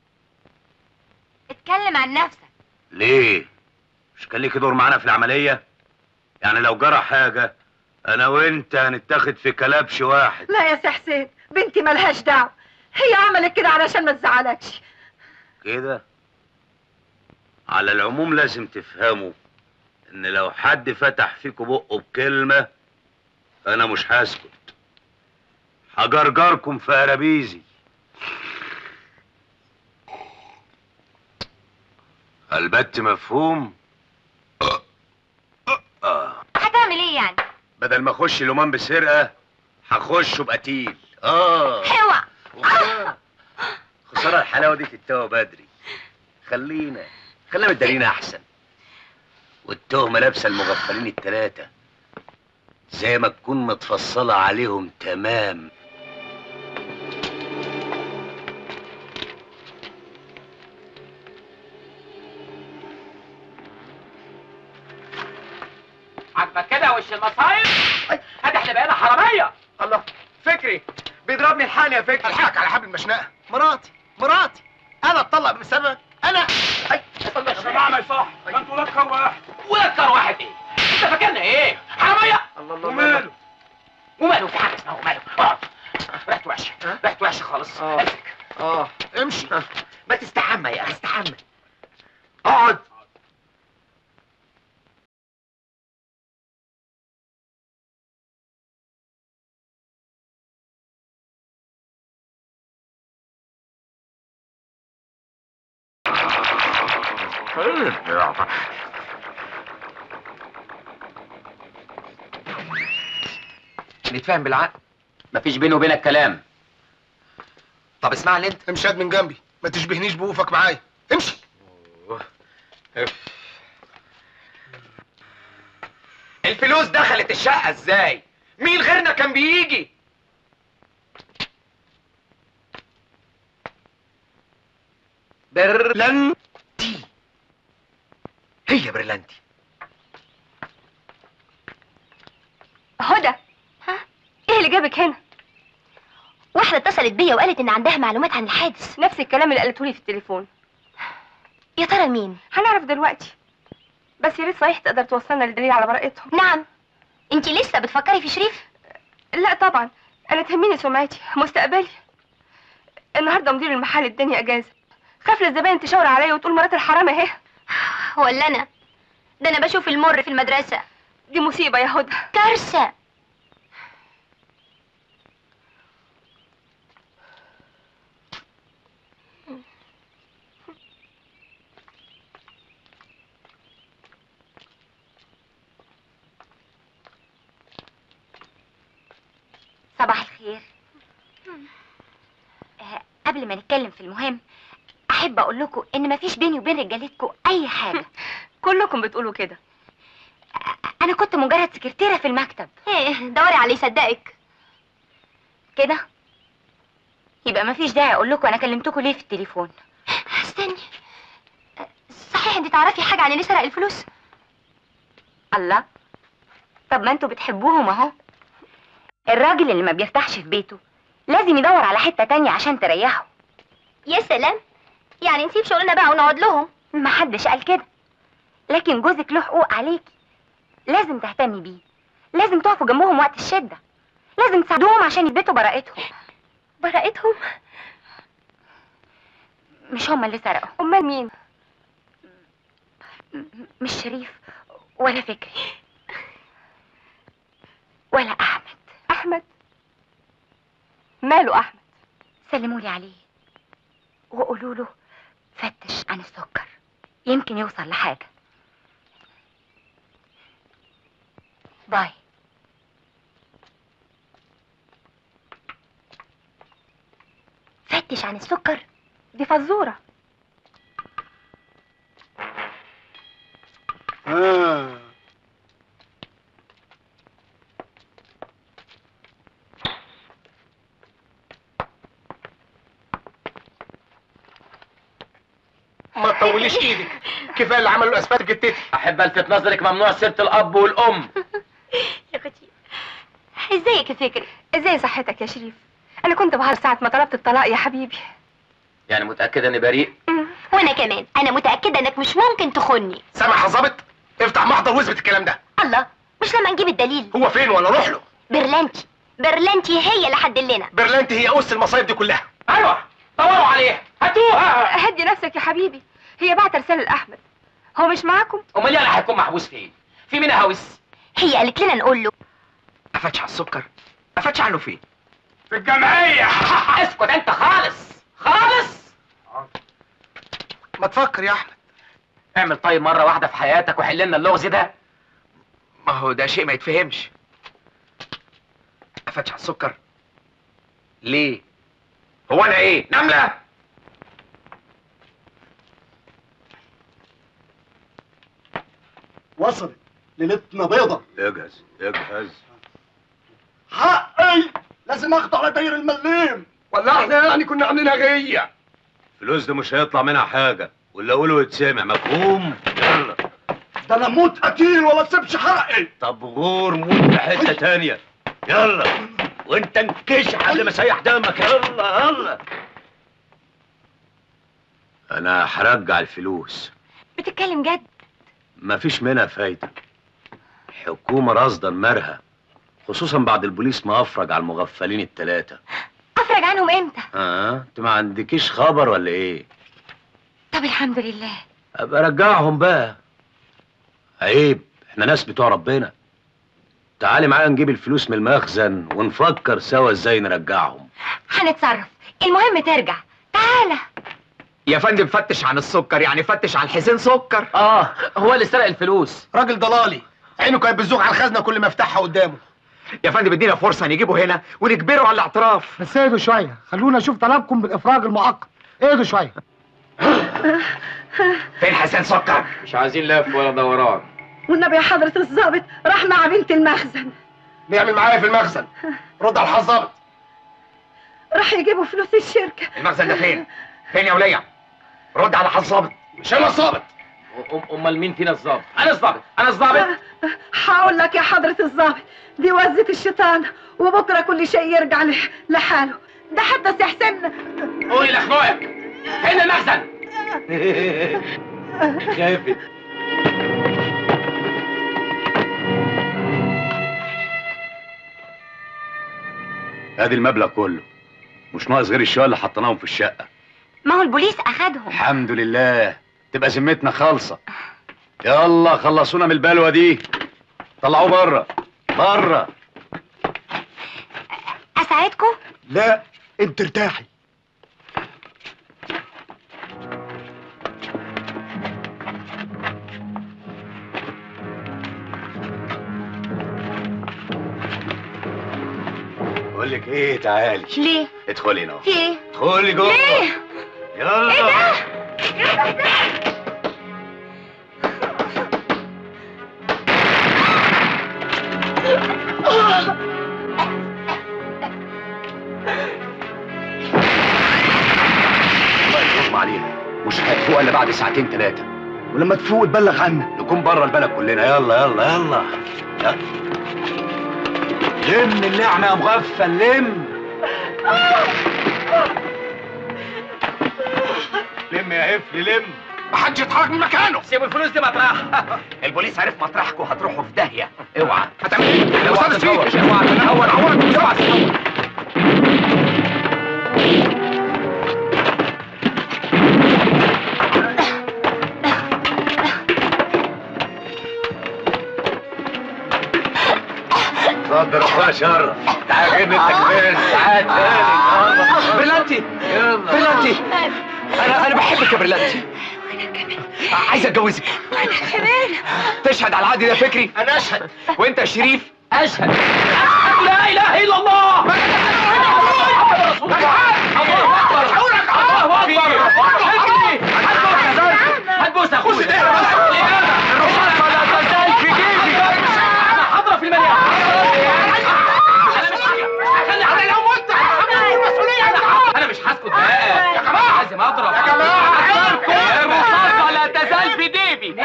اتكلم عن نفسك
ليه مش كان ليكي دور معانا في العملية يعني لو جرى حاجة انا وانت هنتاخد في كلبش واحد
لا يا سي حسين بنتي ملهاش دعوه هي عملت كده علشان ما تزعلكش
كده على العموم لازم تفهموا ان لو حد فتح فيكوا بقه بكلمة انا مش هسكت هجرجركم في قرابيزي البت مفهوم
هتعمل ايه يعني
بدل ما اخش اليومان بسرقة هخش بقتيل اه
اوعى
وخلاص. خسارة الحلاوة دي تتوه بدري خلينا خلينا متدارينا احسن والتهمة لابسة المغفلين التلاتة زي ما تكون متفصلة عليهم تمام
عاجبك كده وش المصايب ادي احنا بقينا حراميه
الله فكري بيضربني الحان يا فكري الحقك على حبل المشنقه مراتي مراتي انا اتطلق بسببك انا اي
يا جماعه ما يصح انتوا لكر واحد ولكر واحد ايه انت فاكرنا ايه حراميه
الله الله
وماله وماله في حاجه اسمها وماله اقعد ريحته وحشه ريحته وحشه خالص امسك
اه امشي
ما تستحمى يا اخي استحمى
اقعد
نتفاهم بالعقل
مفيش بيني وبينك كلام
طب اسمعني انت
امشي هات من جنبي ما تشبهنيش بوقوفك معايا امشي
الفلوس دخلت الشقة ازاي مين غيرنا كان بيجي
لن
هي
يا برلانتي
هدى ايه اللي جابك هنا
واحدة اتصلت بيا وقالت ان عندها معلومات عن الحادث
نفس الكلام اللي قالته لي في التليفون
يا ترى مين
هنعرف دلوقتي بس يا ريت صحيح تقدر توصلنا للدليل على براءتهم
نعم انتي لسه بتفكري في شريف
لا طبعا انا تهمني سمعتي مستقبلي النهارده مدير المحل اداني اجازه خاف الزباين تشاور عليا وتقول مرات الحرام اهي
ولا انا ده انا بشوف المر في المدرسة
دي مصيبه يا هدى
كارثة صباح الخير آه، قبل ما نتكلم في المهم احب اقول لكم ان مفيش بيني وبين رجالتكم اي حاجه
كلكم بتقولوا كده
انا كنت مجرد سكرتيره في المكتب ايه دوري عليه يصدقك كده يبقى مفيش داعي اقول لكم انا كلمتكم ليه في التليفون استني صحيح انت تعرفي حاجه عن اللي سرق الفلوس الله طب ما انتوا بتحبوهم اهو الراجل اللي ما بيرتاحش في بيته لازم يدور على حته تانية عشان تريحه يا سلام يعني نسيب شغلنا بقى ونقعد لهم محدش قال كده لكن جوزك له حقوق عليكي لازم تهتمي بيه لازم تقفوا جنبهم وقت الشدة لازم تساعدوهم عشان يثبتوا براءتهم براءتهم مش هما اللي سرقوا
امال مين
م- مش شريف ولا فكري ولا احمد
احمد ماله احمد
سلموا لي عليه وقولوا له فتش عن السكر يمكن يوصل لحاجه باي فتش عن السكر
دي فزوره
آه.
ما تطوليش ايدك كفايه اللي عملوا اسفات جدتي
احب الفت نظرك ممنوع سيره الاب والام
يا اختي ازيك يا فكري
ازاي صحتك يا شريف انا كنت بهار ساعه ما طلبت الطلاق يا حبيبي
يعني متاكده اني بريء
وانا كمان انا متاكده انك مش ممكن تخوني
سامع يا ظابط افتح محضر واثبت الكلام ده
الله مش لما نجيب الدليل
هو فين ولا روح له
برلانتي برلانتي هي اللي حدلنا
برلانتي هي اس المصايب دي كلها
ايوه دوروا عليها هاتوها
هدي نفسك يا حبيبي هي بعت رساله لاحمد هو مش معاكم
امال يعني هيكون محبوس فين في مين هوس
هي قالت لنا نقول له
افتش على السكر افتش عنه فين
في الجمعيه اسكت انت خالص خالص
ما تفكر يا احمد
اعمل طيب مره واحده في حياتك وحل لنا اللغز ده
ما هو ده شيء ما يتفهمش افتش على السكر ليه
هو انا ايه نمله
وصلت ليلتنا بيضة
اجهز اجهز
حقي لازم اخده على داير المليم
ولا احنا يعني كنا عاملينها غيه
الفلوس دي مش هيطلع منها حاجه واللي اقوله يتسمع مفهوم يلا
ده انا موت قتيل ولا تسيبش حقي
طب غور موت في حته تانية يلا وانت انكشح قبل ما اسيح دمك يلا يلا انا هرجع الفلوس
بتتكلم جد
مفيش منها فايده الحكومه راصده المرهى خصوصا بعد البوليس ما افرج على المغفلين التلاتة
افرج عنهم امتى
اه انت ما عندكيش خبر ولا ايه
طب الحمد لله
ابقى رجعهم بقى عيب احنا ناس بتوع ربنا تعالي معايا نجيب الفلوس من المخزن ونفكر سوا ازاي نرجعهم
هنتصرف المهم ترجع تعالى
يا فندم فتش عن السكر يعني فتش عن حسين سكر
اه هو اللي سرق الفلوس
راجل ضلالي عينه كانت بتزوغ على الخزنه كل ما افتحها قدامه
يا فندم ادينا فرصه نجيبه هنا ونجبره على الاعتراف
بس اهدوا شوية خلونا نشوف طلبكم بالافراج المؤقت اهدوا شوية
فين حسين سكر
مش عايزين لف ولا دوران
والنبي يا حضرة الظابط راح مع بنت المخزن
بيعمل معايا في المخزن رد على الحظابط
راح يجيبوا فلوس الشركة
المخزن ده فين فين يا ولية رد على حظابط
مش انا الظابط
أم- امال مين فينا الظابط انا الظابط انا الظابط
هقول لك يا حضرة الظابط دي وزة الشيطان وبكرة كل شيء يرجع ل- لحاله ده حتى سي حسين
قولي لاخوك فين المخزن
خافت
ادي المبلغ كله مش ناقص غير الشوية اللي حطيناهم في الشقة
ما هو البوليس اخدهم
الحمد لله تبقى ذمتنا خالصة يلا خلصونا من البلوة دي طلعوه بره بره
اساعدكم
لا انت ارتاحي
بقول لك ايه تعالي
ليه
ادخلي هنا
في ايه
ادخلي جوه
ليه
يلا
ايه ده
الله يكرم علينا مش هتفوق الا بعد ساعتين ثلاثة
ولما تفوق تبلغ عنا
نكون بره البلد كلنا يلا يلا يلا يلا. لم النعمة يا مغفل لم لم يا قفل لم
محدش يتحرك من مكانه
سيبوا الفلوس دي مطرح
البوليس عرف مطرحكم هتروحوا في داهيه اوعى
هتعمل ايه؟
اوعى
أستاذ
تتهور
فيك.
اوعى تتهور اوعى اوعى تتهور
اتفضل اخويا شرف تعال جيب انت كمان تعال تاني
برلانتي برلانتي انا انا بحبك يا برلانتي عايز اتجوزك
كمان
تشهد على العقد ده فكري
انا اشهد
وانت يا شريف
اشهد اشهد لا اله الا الله محمد رسول الله الله اكبر الله اكبر هتبوس اخوك الرصاصه لا تزال في جيبي انا حاضره في المليان انا مش هخلي علي لو مت هتحمل المسؤوليه انا مش هسكت بقى يا جماعه لازم اضرب يا جماعه الرصاصه لا تزال في جيبي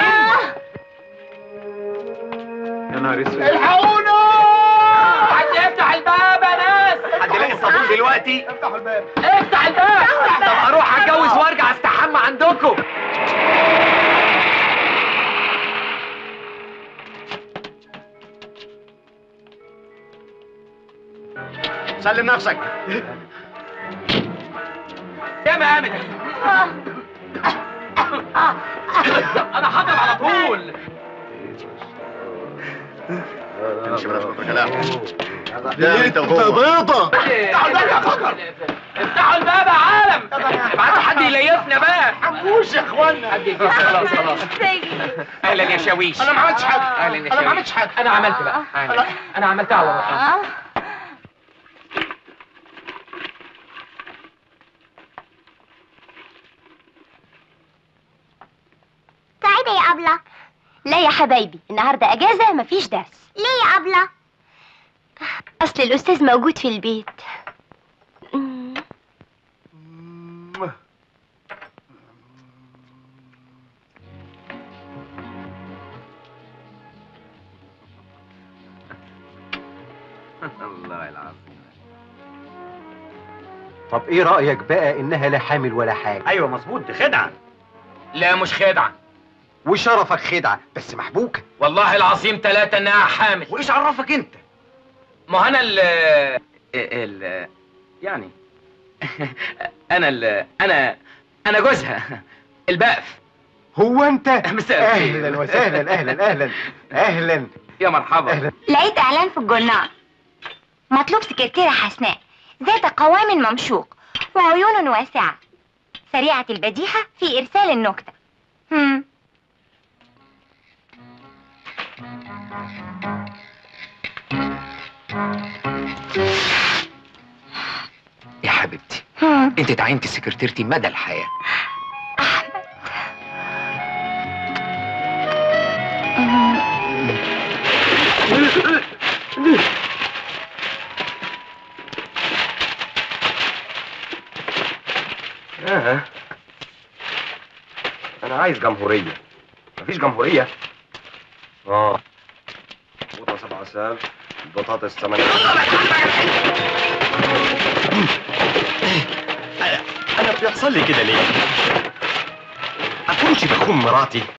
يا نهار اسود
الحقونا
حد يفتح الباب يا ناس
حد يلاقي الصابون دلوقتي
افتحوا الباب
افتح الباب
طب اروح اتجوز وارجع استحمى عندكم
سلم نفسك
يا مامد انا هضرب على طول
امشي بلاش بكره كلام
انت بيضة
افتحوا الباب يا فكر افتحوا الباب يا عالم ابعتوا حد يليفنا بقى
حموش يا اخوانا
حد يجيب خلاص خلاص اهلا يا شاويش
انا ما عملتش حاجه
اهلا يا
انا ما
شاويش
عملتش حاجه
انا عملت بقى أهلاً. انا عملتها على روحي
سعيدة يا أبلة
لا يا حبايبي النهارده اجازه مفيش درس
ليه يا أبلة
اصل الاستاذ موجود في البيت مم.
الله العظيم
طب ايه رأيك بقى انها لا حامل ولا حاجة
ايوه مظبوط دي خدعه
لا مش خدعه
وشرفك خدعة بس محبوكة
والله العظيم ثلاثة انها حامل
وايش عرفك انت
ما انا ال ال يعني انا ال انا انا جوزها البقف
هو انت
مساء الخير.
اهلا وسهلا اهلا اهلا اهلا
يا مرحبا
اهلا
لقيت اعلان في الجورنال مطلوب سكرتيرة حسناء ذات قوام ممشوق وعيون واسعة سريعة البديهة في إرسال النكتة هم.
يا حبيبتي
هم.
انت تعينتي سكرتيرتي مدى الحياه
آه. انا عايز جمهوريه
مفيش جمهوريه
اه بوطه سبعة سال بطاطس ثمانية انا بيحصل لي كده ليه؟ اكونش بخون مراتي